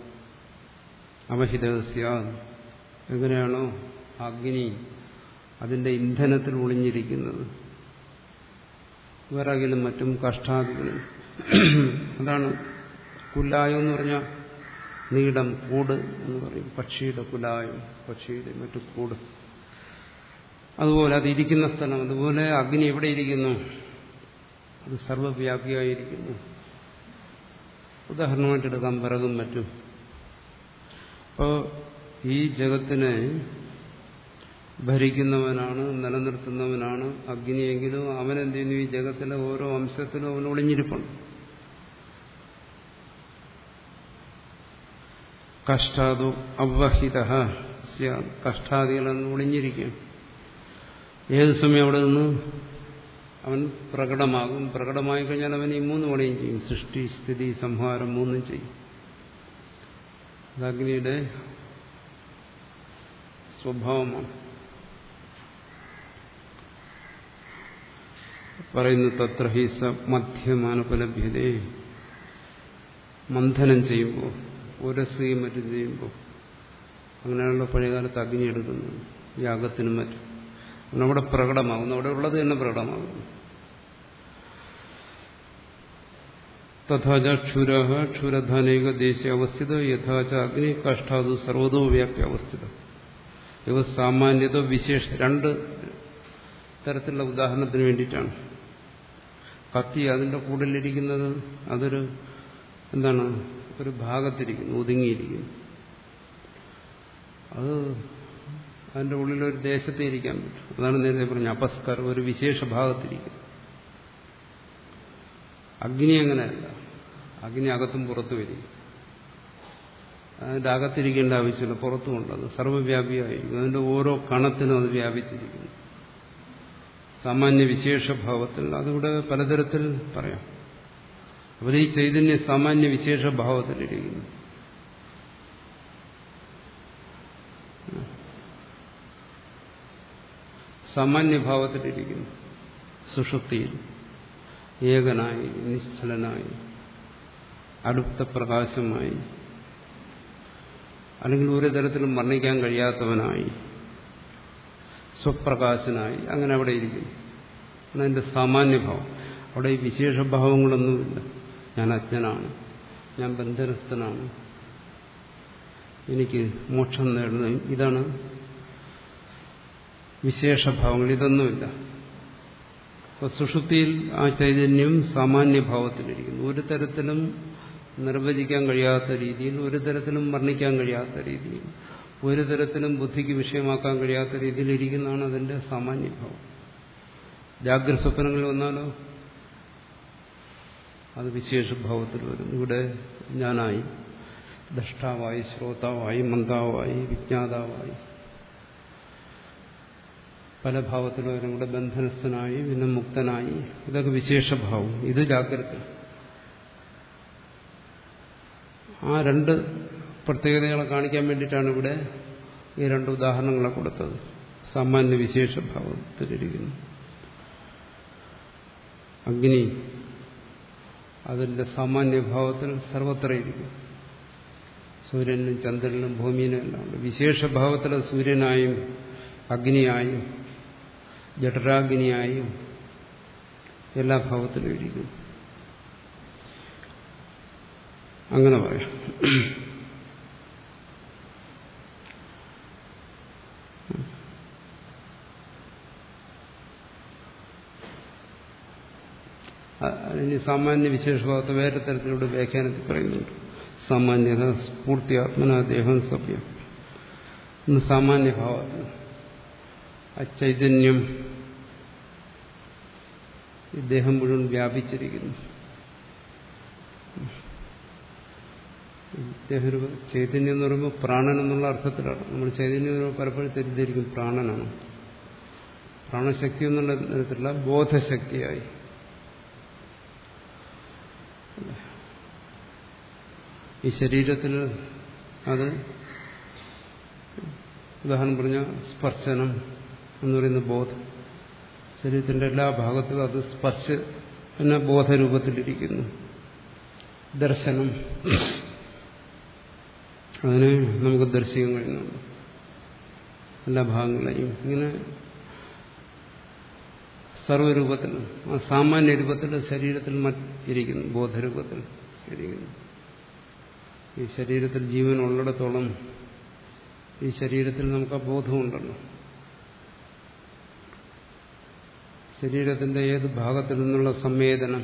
അവഹിതസ്യ എങ്ങനെയാണോ അഗ്നി അതിന്റെ ഇന്ധനത്തിൽ ഒളിഞ്ഞിരിക്കുന്നത് വിറകിലും മറ്റും കഷ്ടാദികളും അതാണ് കുലായം എന്ന് പറഞ്ഞാൽ നീടം കൂട് എന്ന് പറയും പക്ഷിയുടെ കുലായം പക്ഷിയുടെ മറ്റു കൂട് അതുപോലെ അത് ഇരിക്കുന്ന സ്ഥലം അതുപോലെ അഗ്നി എവിടെ ഇരിക്കുന്നു അത് സർവവ്യാപിയായിരിക്കുന്നു ഉദാഹരണമായിട്ട് എടുക്കാം വിറകും മറ്റും അപ്പോൾ ഈ ജഗത്തിനെ ഭരിക്കുന്നവനാണ് നിലനിർത്തുന്നവനാണ് അഗ്നിയെങ്കിലും അവൻ എന്ത് ചെയ്യുന്നു ഈ ജഗത്തിലെ ഓരോ അംശത്തിലും അവൻ ഒളിഞ്ഞിരിപ്പുണ്ട് കഷ്ടാതു അവഹിത കഷ്ടാദികളെന്ന് ഒളിഞ്ഞിരിക്കും ഏത് സമയം അവിടെ നിന്ന് അവൻ പ്രകടമാകും പ്രകടമായി കഴിഞ്ഞാൽ അവൻ ഈ മൂന്ന് പണിയും ചെയ്യും സൃഷ്ടി സ്ഥിതി സംഹാരം മൂന്നും ചെയ്യും അത് അഗ്നിയുടെ സ്വഭാവമാണ് പറയുന്നു തത്ര ഹി സ മധ്യമാനുപലഭ്യതേ മന്ഥനം ചെയ്യുമ്പോൾ ഉരസുകയും മറ്റും ചെയ്യുമ്പോൾ അങ്ങനെയാണല്ലോ പഴയകാലത്ത് അഗ്നി എടുക്കുന്നത് യാഗത്തിനും മറ്റും അവിടെ പ്രകടമാകുന്നു അവിടെ ഉള്ളത് തന്നെ പ്രകടമാകുന്നു തഥാച ക്ഷുര ക്ഷുരധനൈക ദേശീയ അവസ്ഥിത യഥാച അഗ്നി കഷ്ടാതു സർവതോ വ്യാപ്യ അവസ്ഥിത ഇവ സാമാന്യത വിശേഷ രണ്ട് തരത്തിലുള്ള ഉദാഹരണത്തിന് വേണ്ടിയിട്ടാണ് കത്തി അതിന്റെ കൂടുതലിരിക്കുന്നത് അതൊരു എന്താണ് ഒരു ഭാഗത്തിരിക്കുന്നു ഒതുങ്ങിയിരിക്കുന്നു അത് അതിന്റെ ഉള്ളിൽ ഒരു ദേശത്തെ ഇരിക്കാൻ പറ്റും അതാണ് നേരത്തെ പറഞ്ഞ അപസ്കർ ഒരു വിശേഷ ഭാഗത്തിരിക്കും അഗ്നി അങ്ങനെയല്ല അഗ്നി അകത്തും പുറത്തു വരും അതിന്റെ അകത്തിരിക്കേണ്ട ആവശ്യമില്ല പുറത്തുമുണ്ട് അത് സർവ്വവ്യാപിയായിരിക്കും അതിന്റെ ഓരോ കണത്തിനും അത് വ്യാപിച്ചിരിക്കുന്നു സാമാന്യ വിശേഷഭാവത്തിൽ അതിവിടെ പലതരത്തിൽ പറയാം അവർ ഈ ചൈതന്യ സാമാന്യ വിശേഷഭാവത്തിലിരിക്കുന്നു സാമാന്യഭാവത്തിലിരിക്കുന്നു സുഷുപ്തിയിൽ ഏകനായി നിശ്ചലനായി അടുത്ത പ്രകാശമായി അല്ലെങ്കിൽ ഒരു തരത്തിലും വർണ്ണിക്കാൻ കഴിയാത്തവനായി സ്വപ്രകാശനായി അങ്ങനെ അവിടെ ഇരിക്കുന്നു അതിന്റെ സാമാന്യഭാവം അവിടെ ഈ വിശേഷഭാവങ്ങളൊന്നുമില്ല ഞാൻ അജ്ഞനാണ് ഞാൻ ബന്ധനസ്ഥനാണ് എനിക്ക് മോക്ഷം നേടുന്നത് ഇതാണ് വിശേഷഭാവങ്ങൾ ഇതൊന്നുമില്ല അപ്പോൾ സുഷുപ്തിയിൽ ആ ചൈതന്യം സാമാന്യഭാവത്തിലിരിക്കുന്നു ഒരു തരത്തിലും നിർവചിക്കാൻ കഴിയാത്ത രീതിയിൽ ഒരു തരത്തിലും വർണ്ണിക്കാൻ കഴിയാത്ത രീതിയിൽ ഒരു തരത്തിലും ബുദ്ധിക്ക് വിഷയമാക്കാൻ കഴിയാത്ത രീതിയിൽ ഇരിക്കുന്നതാണ് അതിന്റെ സാമാന്യഭാവം ജാഗ്രത സ്വപ്നങ്ങളിൽ വന്നാലോ അത് വിശേഷഭാവത്തിൽ വരും ഇവിടെ ഞാനായി ദ്രഷ്ടാവായി ശ്രോതാവായി മന്ദാവായി വിജ്ഞാതാവായി പല ഭാവത്തിൽ വരും ഇവിടെ ബന്ധനസ്ഥനായി പിന്നെ മുക്തനായി ഇതൊക്കെ വിശേഷഭാവം ഇത് ജാഗ്രത ആ രണ്ട് പ്രത്യേകതകളെ കാണിക്കാൻ വേണ്ടിയിട്ടാണ് ഇവിടെ ഈ രണ്ട് ഉദാഹരണങ്ങളെ കൊടുത്തത് സാമാന്യ വിശേഷഭാവത്തിലിരിക്കുന്നു അഗ്നി അതിന്റെ സാമാന്യഭാവത്തിൽ സർവത്ര ഇരിക്കും സൂര്യനിലും ചന്ദ്രനിലും ഭൂമിയിലും എല്ലാം ഉണ്ട് വിശേഷഭാവത്തിൽ സൂര്യനായും അഗ്നിയായും ജഠരാഗ്നിയായും എല്ലാ ഭാവത്തിലും ഇരിക്കും അങ്ങനെ പറയാം ഇനി സാമാന്യ വിശേഷഭാവത്തെ വേറെ തരത്തിലൂടെ വ്യാഖ്യാനത്തിൽ പറയുന്നുണ്ട് സാമാന്യത സ്ഫൂർത്തി ആത്മന ദേഹം സഭ്യം ഇന്ന് സാമാന്യഭാവത്തിൽ ആ ചൈതന്യം ഈ ദേഹം മുഴുവൻ വ്യാപിച്ചിരിക്കുന്നു ദേഹരൂപ ചൈതന്യം എന്ന് പറയുമ്പോൾ പ്രാണൻ എന്നുള്ള അർത്ഥത്തിലാണ് നമ്മൾ ചൈതന്യം പലപ്പോഴും തെറ്റിദ്ധരിക്കും പ്രാണനാണ് പ്രാണശക്തി എന്നുള്ള തരത്തിലുള്ള ബോധശക്തിയായി ഈ ശരീരത്തിൽ അത് ഉദാഹരണം പറഞ്ഞ സ്പർശനം എന്ന് പറയുന്ന ബോധം ശരീരത്തിന്റെ എല്ലാ ഭാഗത്തും അത് സ്പർശ എന്ന ബോധരൂപത്തിലിരിക്കുന്നു ദർശനം അതിനെ നമുക്ക് ദർശിക്കാൻ കഴിയുന്നുണ്ട് എല്ലാ ഭാഗങ്ങളെയും ഇങ്ങനെ സർവരൂപത്തിൽ ആ സാമാന്യ രൂപത്തിൽ ശരീരത്തിൽ ഇരിക്കുന്നു ബോധരൂപത്തിൽ ഇരിക്കുന്നു ഈ ശരീരത്തിൽ ജീവൻ ഉള്ളിടത്തോളം ഈ ശരീരത്തിൽ നമുക്ക് ആ ബോധമുണ്ടല്ലോ ശരീരത്തിന്റെ ഏത് ഭാഗത്തിൽ നിന്നുള്ള സംവേദനം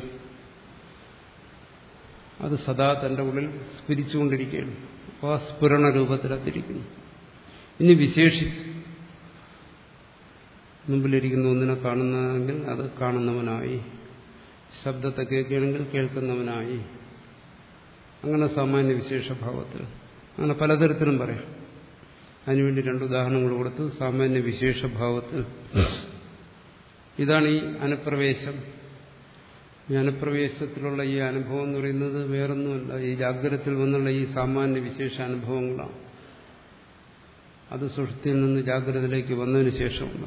അത് സദാ തന്റെ ഉള്ളിൽ സ്ഫുരിച്ചുകൊണ്ടിരിക്കുകയാണ് അപ്പോൾ ആ സ്ഫുരണ രൂപത്തിൽ അതിരിക്കുന്നു ഇനി വിശേഷിച്ച് മുമ്പിലിരിക്കുന്ന ഒന്നിനെ കാണുന്നതെങ്കിൽ അത് കാണുന്നവനായി ശബ്ദത്തെ കേൾക്കുകയാണെങ്കിൽ കേൾക്കുന്നവനായി അങ്ങനെ സാമാന്യ വിശേഷഭാവത്തിൽ അങ്ങനെ പലതരത്തിലും പറയാം അതിനുവേണ്ടി രണ്ട് ഉദാഹരണങ്ങൾ കൊടുത്തു സാമാന്യ വിശേഷഭാവത്തിൽ ഇതാണ് ഈ അനുപ്രവേശം ഈ അനുപ്രവേശത്തിലുള്ള ഈ അനുഭവം എന്ന് പറയുന്നത് വേറൊന്നുമല്ല ഈ ജാഗ്രതത്തിൽ വന്നുള്ള ഈ സാമാന്യ വിശേഷ അനുഭവങ്ങളാണ് അത് സുഷൃത്തിയിൽ നിന്ന് ജാഗ്രതയിലേക്ക് വന്നതിന് ശേഷമുള്ള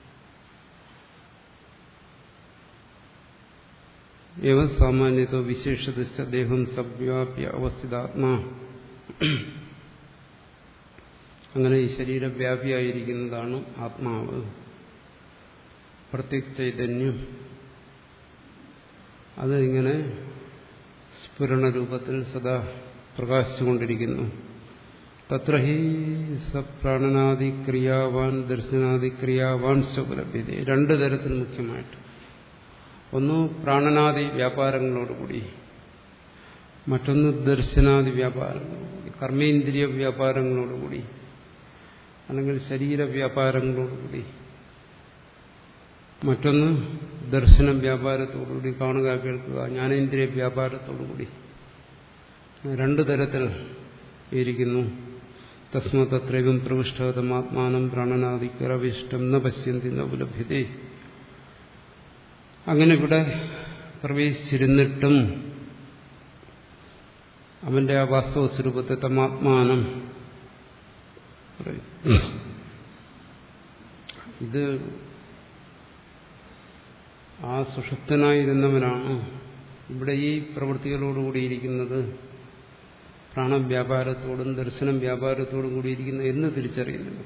ഏവ സാമാന്യതോ വിശേഷതശ്ച ദേഹം സവ്യാപ്യ അവസ്ഥിതാത്മാ അങ്ങനെ ഈ ശരീരവ്യാപിയായിരിക്കുന്നതാണ് ആത്മാവ് പ്രത്യേക ചൈതന്യം അത് ഇങ്ങനെ സ്ഫുരണ രൂപത്തിൽ സദാ പ്രകാശിച്ചുകൊണ്ടിരിക്കുന്നു തത്ര ഹി സപ്രാണനാദി ക്രിയാവാൻ ദർശനാദി ക്രിയാവാൻ സ്വലഭ്യത രണ്ട് തരത്തിൽ മുഖ്യമായിട്ട് ഒന്ന് പ്രാണനാദി വ്യാപാരങ്ങളോടുകൂടി മറ്റൊന്ന് ദർശനാദി വ്യാപാരങ്ങളോടുകൂടി കർമ്മേന്ദ്രിയ വ്യാപാരങ്ങളോടുകൂടി അല്ലെങ്കിൽ ശരീര വ്യാപാരങ്ങളോടുകൂടി മറ്റൊന്ന് ദർശനം വ്യാപാരത്തോടുകൂടി കാണുക കേൾക്കുക ജ്ഞാനേന്ദ്രിയ വ്യാപാരത്തോടുകൂടി രണ്ടു തരത്തിൽ ഇരിക്കുന്നു തസ്മത്തത്രൈവം പ്രവിഷ്ടതമാത്മാനം പ്രാണനാദിക്കരവിഷ്ടം ന പശ്യന്തി ന ഉപലഭ്യതേ അങ്ങനെ ഇവിടെ പ്രവേശിച്ചിരുന്നിട്ടും അവന്റെ ആ വാസ്തവ സ്വരൂപത്തെ തമാത്മാനം ഇത് ആ സുഷുപ്തനായിരുന്നവനാണ് ഇവിടെ ഈ പ്രവൃത്തികളോടുകൂടിയിരിക്കുന്നത് പ്രാണവ്യാപാരത്തോടും ദർശനം വ്യാപാരത്തോടും കൂടിയിരിക്കുന്നു എന്ന് തിരിച്ചറിയുന്നില്ല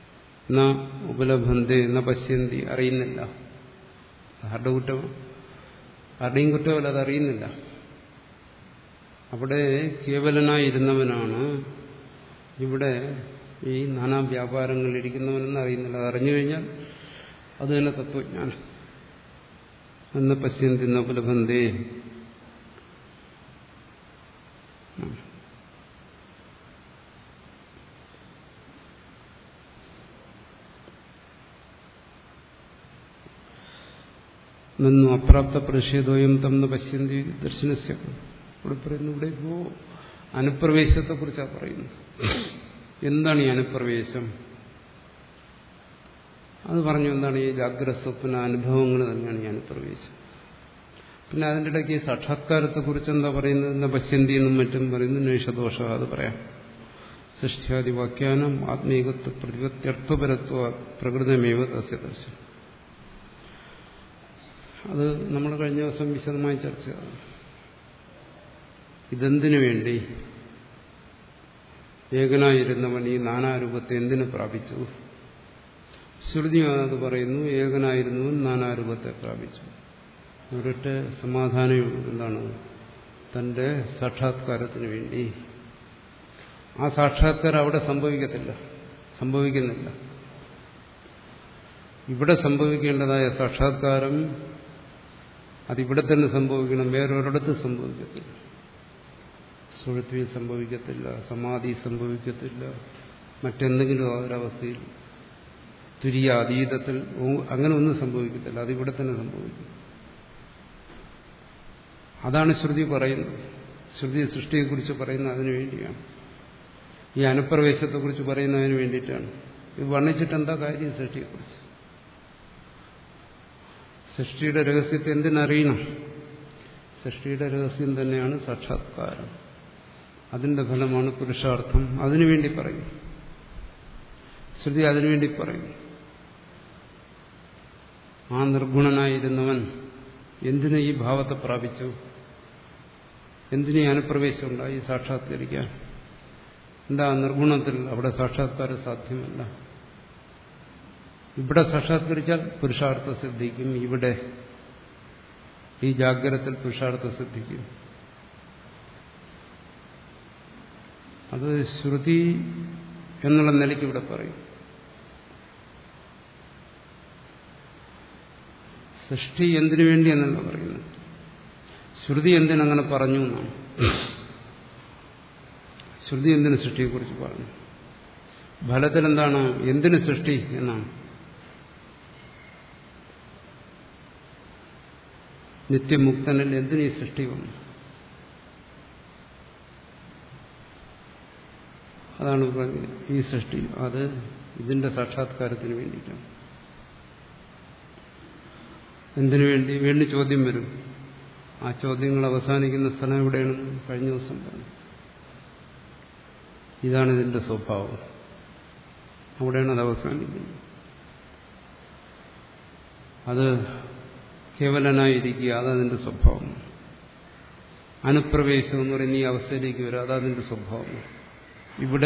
എന്നാ ഉപലബന്ധെ എന്ന പശ്യന്തി അറിയുന്നില്ല ആരുടെ കുറ്റം ആരുടെയും കുറ്റമല്ല അത് അറിയുന്നില്ല അവിടെ കേവലനായിരുന്നവനാണ് ഇവിടെ ഈ നാനാ വ്യാപാരങ്ങളിൽ ഇരിക്കുന്നവനെന്ന് അറിയുന്നില്ല അത് അറിഞ്ഞു കഴിഞ്ഞാൽ അത് തന്നെ തത്വജ്ഞാനം എന്ന് പശ്യന്തി നപുലബന്ധേ നിന്നു അപ്രാപ്ത പ്രതിഷേധോയം തമ്മിൽ പശ്യന്തി ദർശനസ്യ ഇവിടെ പറയുന്നു ഇവിടെ ഇപ്പോ അനുപ്രവേശത്തെ കുറിച്ചാണ് പറയുന്നത് എന്താണ് ഈ അനുപ്രവേശം അത് പറഞ്ഞു എന്താണ് ഈ ജാഗ്രത സ്വപ്ന അനുഭവങ്ങൾ തന്നെയാണ് ഈ അനുപ്രവേശം പിന്നെ അതിൻ്റെ ഇടയ്ക്ക് സാക്ഷാത്കാരത്തെക്കുറിച്ച് എന്താ പറയുന്നത് പശ്യന്തി എന്നും മറ്റും പറയുന്നു നേഷദോഷ അത് പറയാം സൃഷ്ടിയാദി വാക്യാനം ആത്മീകത്വ പ്രതിപത്യർത്ഥപരത്വ പ്രകൃതമേവ തസ്യ ദർശനം അത് നമ്മൾ കഴിഞ്ഞ ദിവസം വിശദമായി ചർച്ച ചെയ്തു ഇതെന്തിനു വേണ്ടി ഏകനായിരുന്നവൻ ഈ നാനാരൂപത്തെ എന്തിനു പ്രാപിച്ചു ശ്രുതി അത് പറയുന്നു ഏകനായിരുന്നവൻ നാനാരൂപത്തെ പ്രാപിച്ചു ഒരൊറ്റ സമാധാനം എന്താണ് തന്റെ സാക്ഷാത്കാരത്തിന് വേണ്ടി ആ സാക്ഷാത്കാരം അവിടെ സംഭവിക്കത്തില്ല സംഭവിക്കുന്നില്ല ഇവിടെ സംഭവിക്കേണ്ടതായ സാക്ഷാത്കാരം അതിവിടെ തന്നെ സംഭവിക്കണം വേറൊരിടത്ത് സംഭവിക്കത്തില്ല സുഹൃത്വയിൽ സംഭവിക്കത്തില്ല സമാധി സംഭവിക്കത്തില്ല മറ്റെന്തെങ്കിലും ഒരവസ്ഥയിൽ തുരിയ അതീതത്തിൽ അങ്ങനെ ഒന്നും സംഭവിക്കത്തില്ല അതിവിടെ തന്നെ സംഭവിക്കും അതാണ് ശ്രുതി പറയുന്നത് ശ്രുതി സൃഷ്ടിയെക്കുറിച്ച് പറയുന്നത് അതിനു വേണ്ടിയാണ് ഈ അനുപ്രവേശത്തെക്കുറിച്ച് പറയുന്നതിന് വേണ്ടിയിട്ടാണ് ഇത് വർണ്ണിച്ചിട്ട് എന്താ കാര്യം സൃഷ്ടിയെക്കുറിച്ച് സൃഷ്ടിയുടെ രഹസ്യത്തെ എന്തിനറിയണം സൃഷ്ടിയുടെ രഹസ്യം തന്നെയാണ് സാക്ഷാത്കാരം അതിന്റെ ഫലമാണ് പുരുഷാർത്ഥം അതിനുവേണ്ടി പറയും ശ്രുതി അതിനുവേണ്ടി പറയും ആ നിർഗുണനായിരുന്നവൻ എന്തിനു ഈ ഭാവത്തെ പ്രാപിച്ചു എന്തിനു ഈ അനുപ്രവേശം ഉണ്ടായി സാക്ഷാത്കരിക്കാൻ എന്താ നിർഗുണത്തിൽ അവിടെ സാക്ഷാത്കാരം സാധ്യമല്ല ഇവിടെ സാക്ഷാത്കരിച്ചാൽ പുരുഷാർത്ഥ സിദ്ധിക്കും ഇവിടെ ഈ ജാഗ്രതത്തിൽ പുരുഷാർത്ഥ സിദ്ധിക്കും അത് ശ്രുതി എന്നുള്ള നിലയ്ക്ക് ഇവിടെ പറയും സൃഷ്ടി എന്തിനു വേണ്ടി എന്നല്ല പറയുന്നത് ശ്രുതി എന്തിനങ്ങനെ പറഞ്ഞു എന്നാണ് ശ്രുതി എന്തിനു സൃഷ്ടിയെക്കുറിച്ച് പറഞ്ഞു ഫലത്തിൽ എന്താണ് എന്തിനു സൃഷ്ടി എന്നാണ് നിത്യമുക്തനിൽ എന്തിനീ സൃഷ്ടി വന്നു അതാണ് പറഞ്ഞത് ഈ സൃഷ്ടി അത് ഇതിന്റെ സാക്ഷാത്കാരത്തിന് വേണ്ടിയിട്ടാണ് എന്തിനു വേണ്ടി വീണ്ടും ചോദ്യം വരും ആ ചോദ്യങ്ങൾ അവസാനിക്കുന്ന സ്ഥലം എവിടെയാണ് കഴിഞ്ഞ ദിവസം പറഞ്ഞു ഇതാണ് ഇതിന്റെ സ്വഭാവം അവിടെയാണ് അത് അവസാനിക്കുന്നത് അത് കേവലനായിരിക്കുക അതതിന്റെ സ്വഭാവം അനുപ്രവേശം എന്ന് പറയുന്ന ഈ അവസ്ഥയിലേക്ക് വരിക അതതിന്റെ സ്വഭാവം ഇവിടെ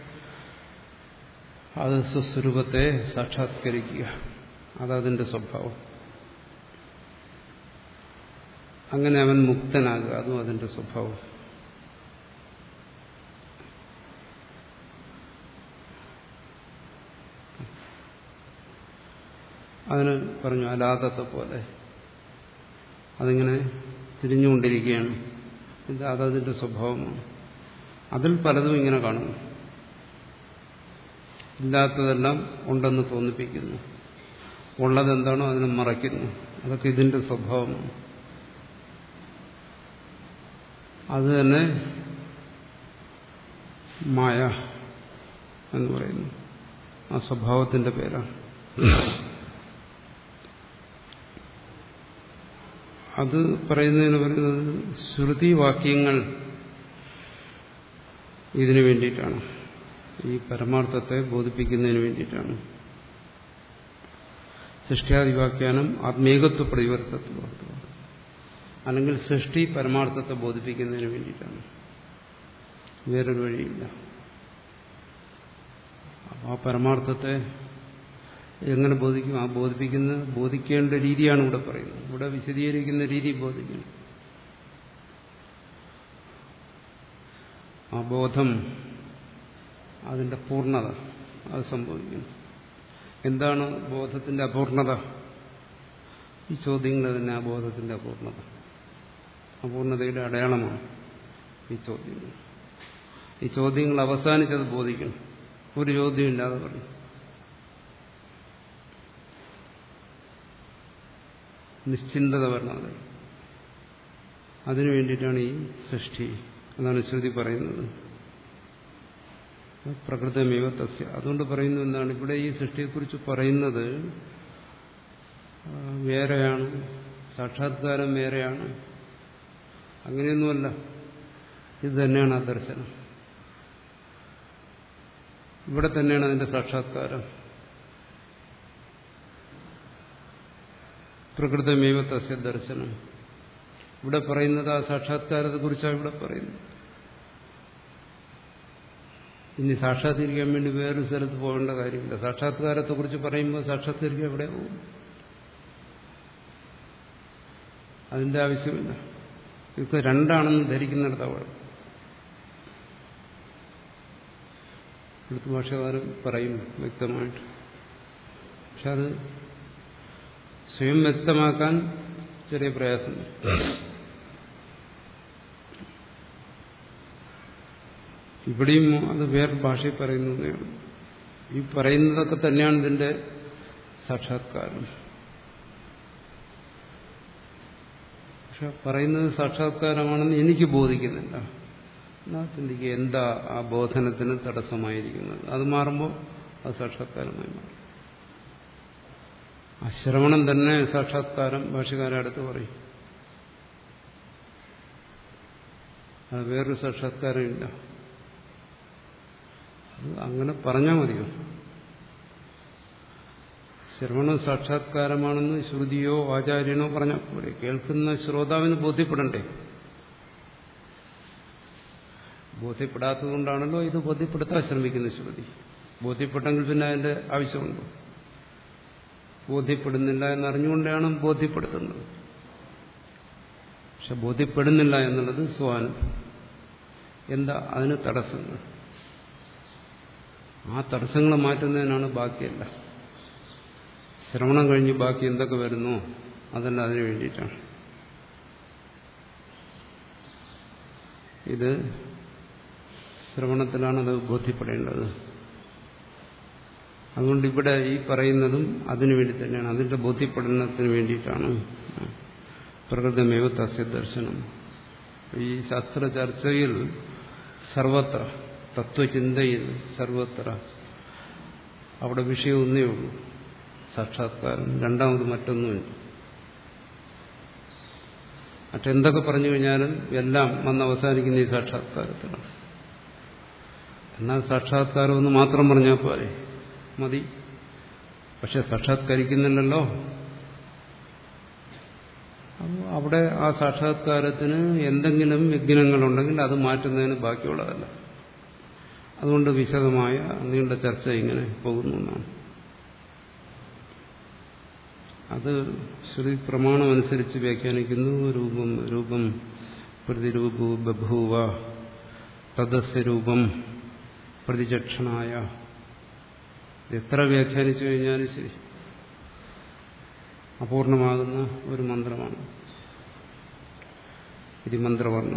അത് സ്വസ്വരൂപത്തെ സാക്ഷാത്കരിക്കുക അതതിന്റെ സ്വഭാവം അങ്ങനെ അവൻ മുക്തനാകുക അതും അതിന്റെ സ്വഭാവം അതിന് പറഞ്ഞു അലാദത്തെ പോലെ അതിങ്ങനെ തിരിഞ്ഞുകൊണ്ടിരിക്കുകയാണ് ഇത് അതതിന്റെ സ്വഭാവമാണ് അതിൽ പലതും ഇങ്ങനെ കാണുന്നു ഇല്ലാത്തതെല്ലാം ഉണ്ടെന്ന് തോന്നിപ്പിക്കുന്നു ഉള്ളതെന്താണോ അതിനെ മറയ്ക്കുന്നു അതൊക്കെ ഇതിന്റെ സ്വഭാവമാണ് അത് തന്നെ മായ എന്ന് പറയുന്നു ആ സ്വഭാവത്തിന്റെ പേരാണ് അത് പറയുന്നതിന് പറയുന്നത് ശ്രുതി വാക്യങ്ങൾ ഇതിനു വേണ്ടിയിട്ടാണ് ഈ പരമാർത്ഥത്തെ ബോധിപ്പിക്കുന്നതിന് വേണ്ടിയിട്ടാണ് സൃഷ്ടിയാദിവാക്യാനം ആത്മീകത്വ പ്രതിവർത്തത്വം അല്ലെങ്കിൽ സൃഷ്ടി പരമാർത്ഥത്തെ ബോധിപ്പിക്കുന്നതിന് വേണ്ടിയിട്ടാണ് വേറൊരു വഴിയില്ല ആ പരമാർത്ഥത്തെ എങ്ങനെ ബോധിക്കും ആ ബോധിപ്പിക്കുന്ന ബോധിക്കേണ്ട രീതിയാണ് ഇവിടെ പറയുന്നത് ഇവിടെ വിശദീകരിക്കുന്ന രീതി ബോധിക്കണം ആ ബോധം അതിന്റെ പൂർണ്ണത അത് സംഭവിക്കുന്നു എന്താണ് ബോധത്തിന്റെ അപൂർണത ഈ ചോദ്യങ്ങൾ തന്നെ ആ ബോധത്തിന്റെ അപൂർണത അപൂർണതയുടെ അടയാളമാണ് ഈ ചോദ്യങ്ങൾ ഈ ചോദ്യങ്ങൾ അവസാനിച്ചത് ബോധിക്കണം ഒരു ചോദ്യമില്ലാതെ പറഞ്ഞു നിശ്ചിന്തത വരണത് അതിനു വേണ്ടിയിട്ടാണ് ഈ സൃഷ്ടി അതാണ് ശ്രുതി പറയുന്നത് പ്രകൃതമേവ തസ്യ അതുകൊണ്ട് പറയുന്നു എന്താണ് ഇവിടെ ഈ സൃഷ്ടിയെക്കുറിച്ച് പറയുന്നത് വേറെയാണ് സാക്ഷാത്കാരം വേറെയാണ് അങ്ങനെയൊന്നുമല്ല ഇത് തന്നെയാണ് ആ ദർശനം ഇവിടെ തന്നെയാണ് അതിന്റെ സാക്ഷാത്കാരം പ്രകൃതമേവ തസ്യ ദർശനം ഇവിടെ പറയുന്നത് ആ സാക്ഷാത്കാരത്തെ കുറിച്ചാണ് ഇവിടെ പറയുന്നത് ഇനി സാക്ഷാത്കരിക്കാൻ വേണ്ടി വേറൊരു സ്ഥലത്ത് പോകേണ്ട കാര്യമില്ല സാക്ഷാത്കാരത്തെ കുറിച്ച് പറയുമ്പോൾ സാക്ഷാത്കരിക്കാൻ എവിടെ പോകും അതിന്റെ ആവശ്യമില്ല ഇതൊക്കെ രണ്ടാണെന്ന് ധരിക്കുന്നിടത്ത് അവിടെ അടുത്ത ഭാഷകാരൻ പറയും വ്യക്തമായിട്ട് പക്ഷെ അത് സ്വയം വ്യക്തമാക്കാൻ ചെറിയ പ്രയാസം ഇവിടെയും അത് വേറെ ഭാഷയിൽ പറയുന്നതേ ഉള്ളൂ ഈ പറയുന്നതൊക്കെ തന്നെയാണ് ഇതിന്റെ സാക്ഷാത്കാരം പക്ഷെ പറയുന്നത് സാക്ഷാത്കാരമാണെന്ന് എനിക്ക് ബോധിക്കുന്നില്ല എന്നാ ചിന്തിക്കുക എന്താ ആ ബോധനത്തിന് തടസ്സമായിരിക്കുന്നത് അത് മാറുമ്പോൾ അത് സാക്ഷാത്കാരമായി മാറും ആ ശ്രവണം തന്നെ സാക്ഷാത്കാരം ഭാഷകാരെ അടുത്ത് പറയും അത് വേറൊരു സാക്ഷാത്കാരമില്ല അത് അങ്ങനെ പറഞ്ഞാൽ മതിയോ ശ്രവണം സാക്ഷാത്കാരമാണെന്ന് ശ്രുതിയോ ആചാര്യനോ പറഞ്ഞാൽ പോരെ കേൾക്കുന്ന ശ്രോതാവിന് ബോധ്യപ്പെടണ്ടേ ബോധ്യപ്പെടാത്തതുകൊണ്ടാണല്ലോ ഇത് ബോധ്യപ്പെടുത്താൻ ശ്രമിക്കുന്ന ശ്രുതി ബോധ്യപ്പെട്ടെങ്കിൽ പിന്നെ അതിന്റെ ആവശ്യമുണ്ടോ ബോധ്യപ്പെടുന്നില്ല എന്നറിഞ്ഞുകൊണ്ടാണ് ബോധ്യപ്പെടുത്തുന്നത് പക്ഷെ ബോധ്യപ്പെടുന്നില്ല എന്നുള്ളത് സ്വാനുഭവം എന്താ അതിന് തടസ്സങ്ങൾ ആ തടസ്സങ്ങൾ മാറ്റുന്നതിനാണ് ബാക്കിയല്ല ശ്രവണം കഴിഞ്ഞ് ബാക്കി എന്തൊക്കെ വരുന്നോ അതെല്ലാം അതിനു വേണ്ടിയിട്ടാണ് ഇത് ശ്രവണത്തിലാണ് അത് ബോധ്യപ്പെടേണ്ടത് അതുകൊണ്ട് ഇവിടെ ഈ പറയുന്നതും അതിനു വേണ്ടി തന്നെയാണ് അതിന്റെ ബോധ്യപ്പെടണത്തിന് വേണ്ടിയിട്ടാണ് പ്രകൃതമേവ തസ്യ ദർശനം ഈ ശാസ്ത്ര ചർച്ചയിൽ സർവത്ര തത്വചിന്തയിൽ സർവത്ര അവിടെ വിഷയം ഒന്നേ ഉള്ളൂ സാക്ഷാത്കാരം രണ്ടാമത് മറ്റൊന്നുമില്ല മറ്റെന്തൊക്കെ പറഞ്ഞു കഴിഞ്ഞാലും എല്ലാം വന്ന് അവസാനിക്കുന്ന ഈ സാക്ഷാത്കാരത്തിലാണ് എന്നാൽ സാക്ഷാത്കാരം ഒന്ന് മാത്രം പറഞ്ഞാൽ പോരെ മതി പക്ഷെ സാക്ഷാത്കരിക്കുന്നില്ലല്ലോ അപ്പോൾ അവിടെ ആ സാക്ഷാത്കാരത്തിന് എന്തെങ്കിലും വിഘ്നങ്ങളുണ്ടെങ്കിൽ അത് മാറ്റുന്നതിന് ബാക്കിയുള്ളതല്ല അതുകൊണ്ട് വിശദമായ നീണ്ട ചർച്ച ഇങ്ങനെ പോകുന്നു എന്നാണ് അത് ശ്രുതി പ്രമാണം അനുസരിച്ച് വ്യാഖ്യാനിക്കുന്നു രൂപം രൂപം പ്രതിരൂപു ബഭൂവ തദസ്യ രൂപം പ്രതിചക്ഷണായ എത്ര വ്യാഖ്യാനിച്ചു കഴിഞ്ഞാലും ശരി അപൂർണമാകുന്ന ഒരു മന്ത്രമാണ് ഇത് മന്ത്രവർണ്ണ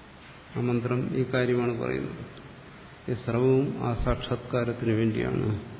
ആ മന്ത്രം ഈ കാര്യമാണ് പറയുന്നത് ഈ സർവവും ആ സാക്ഷാത്കാരത്തിന് വേണ്ടിയാണ്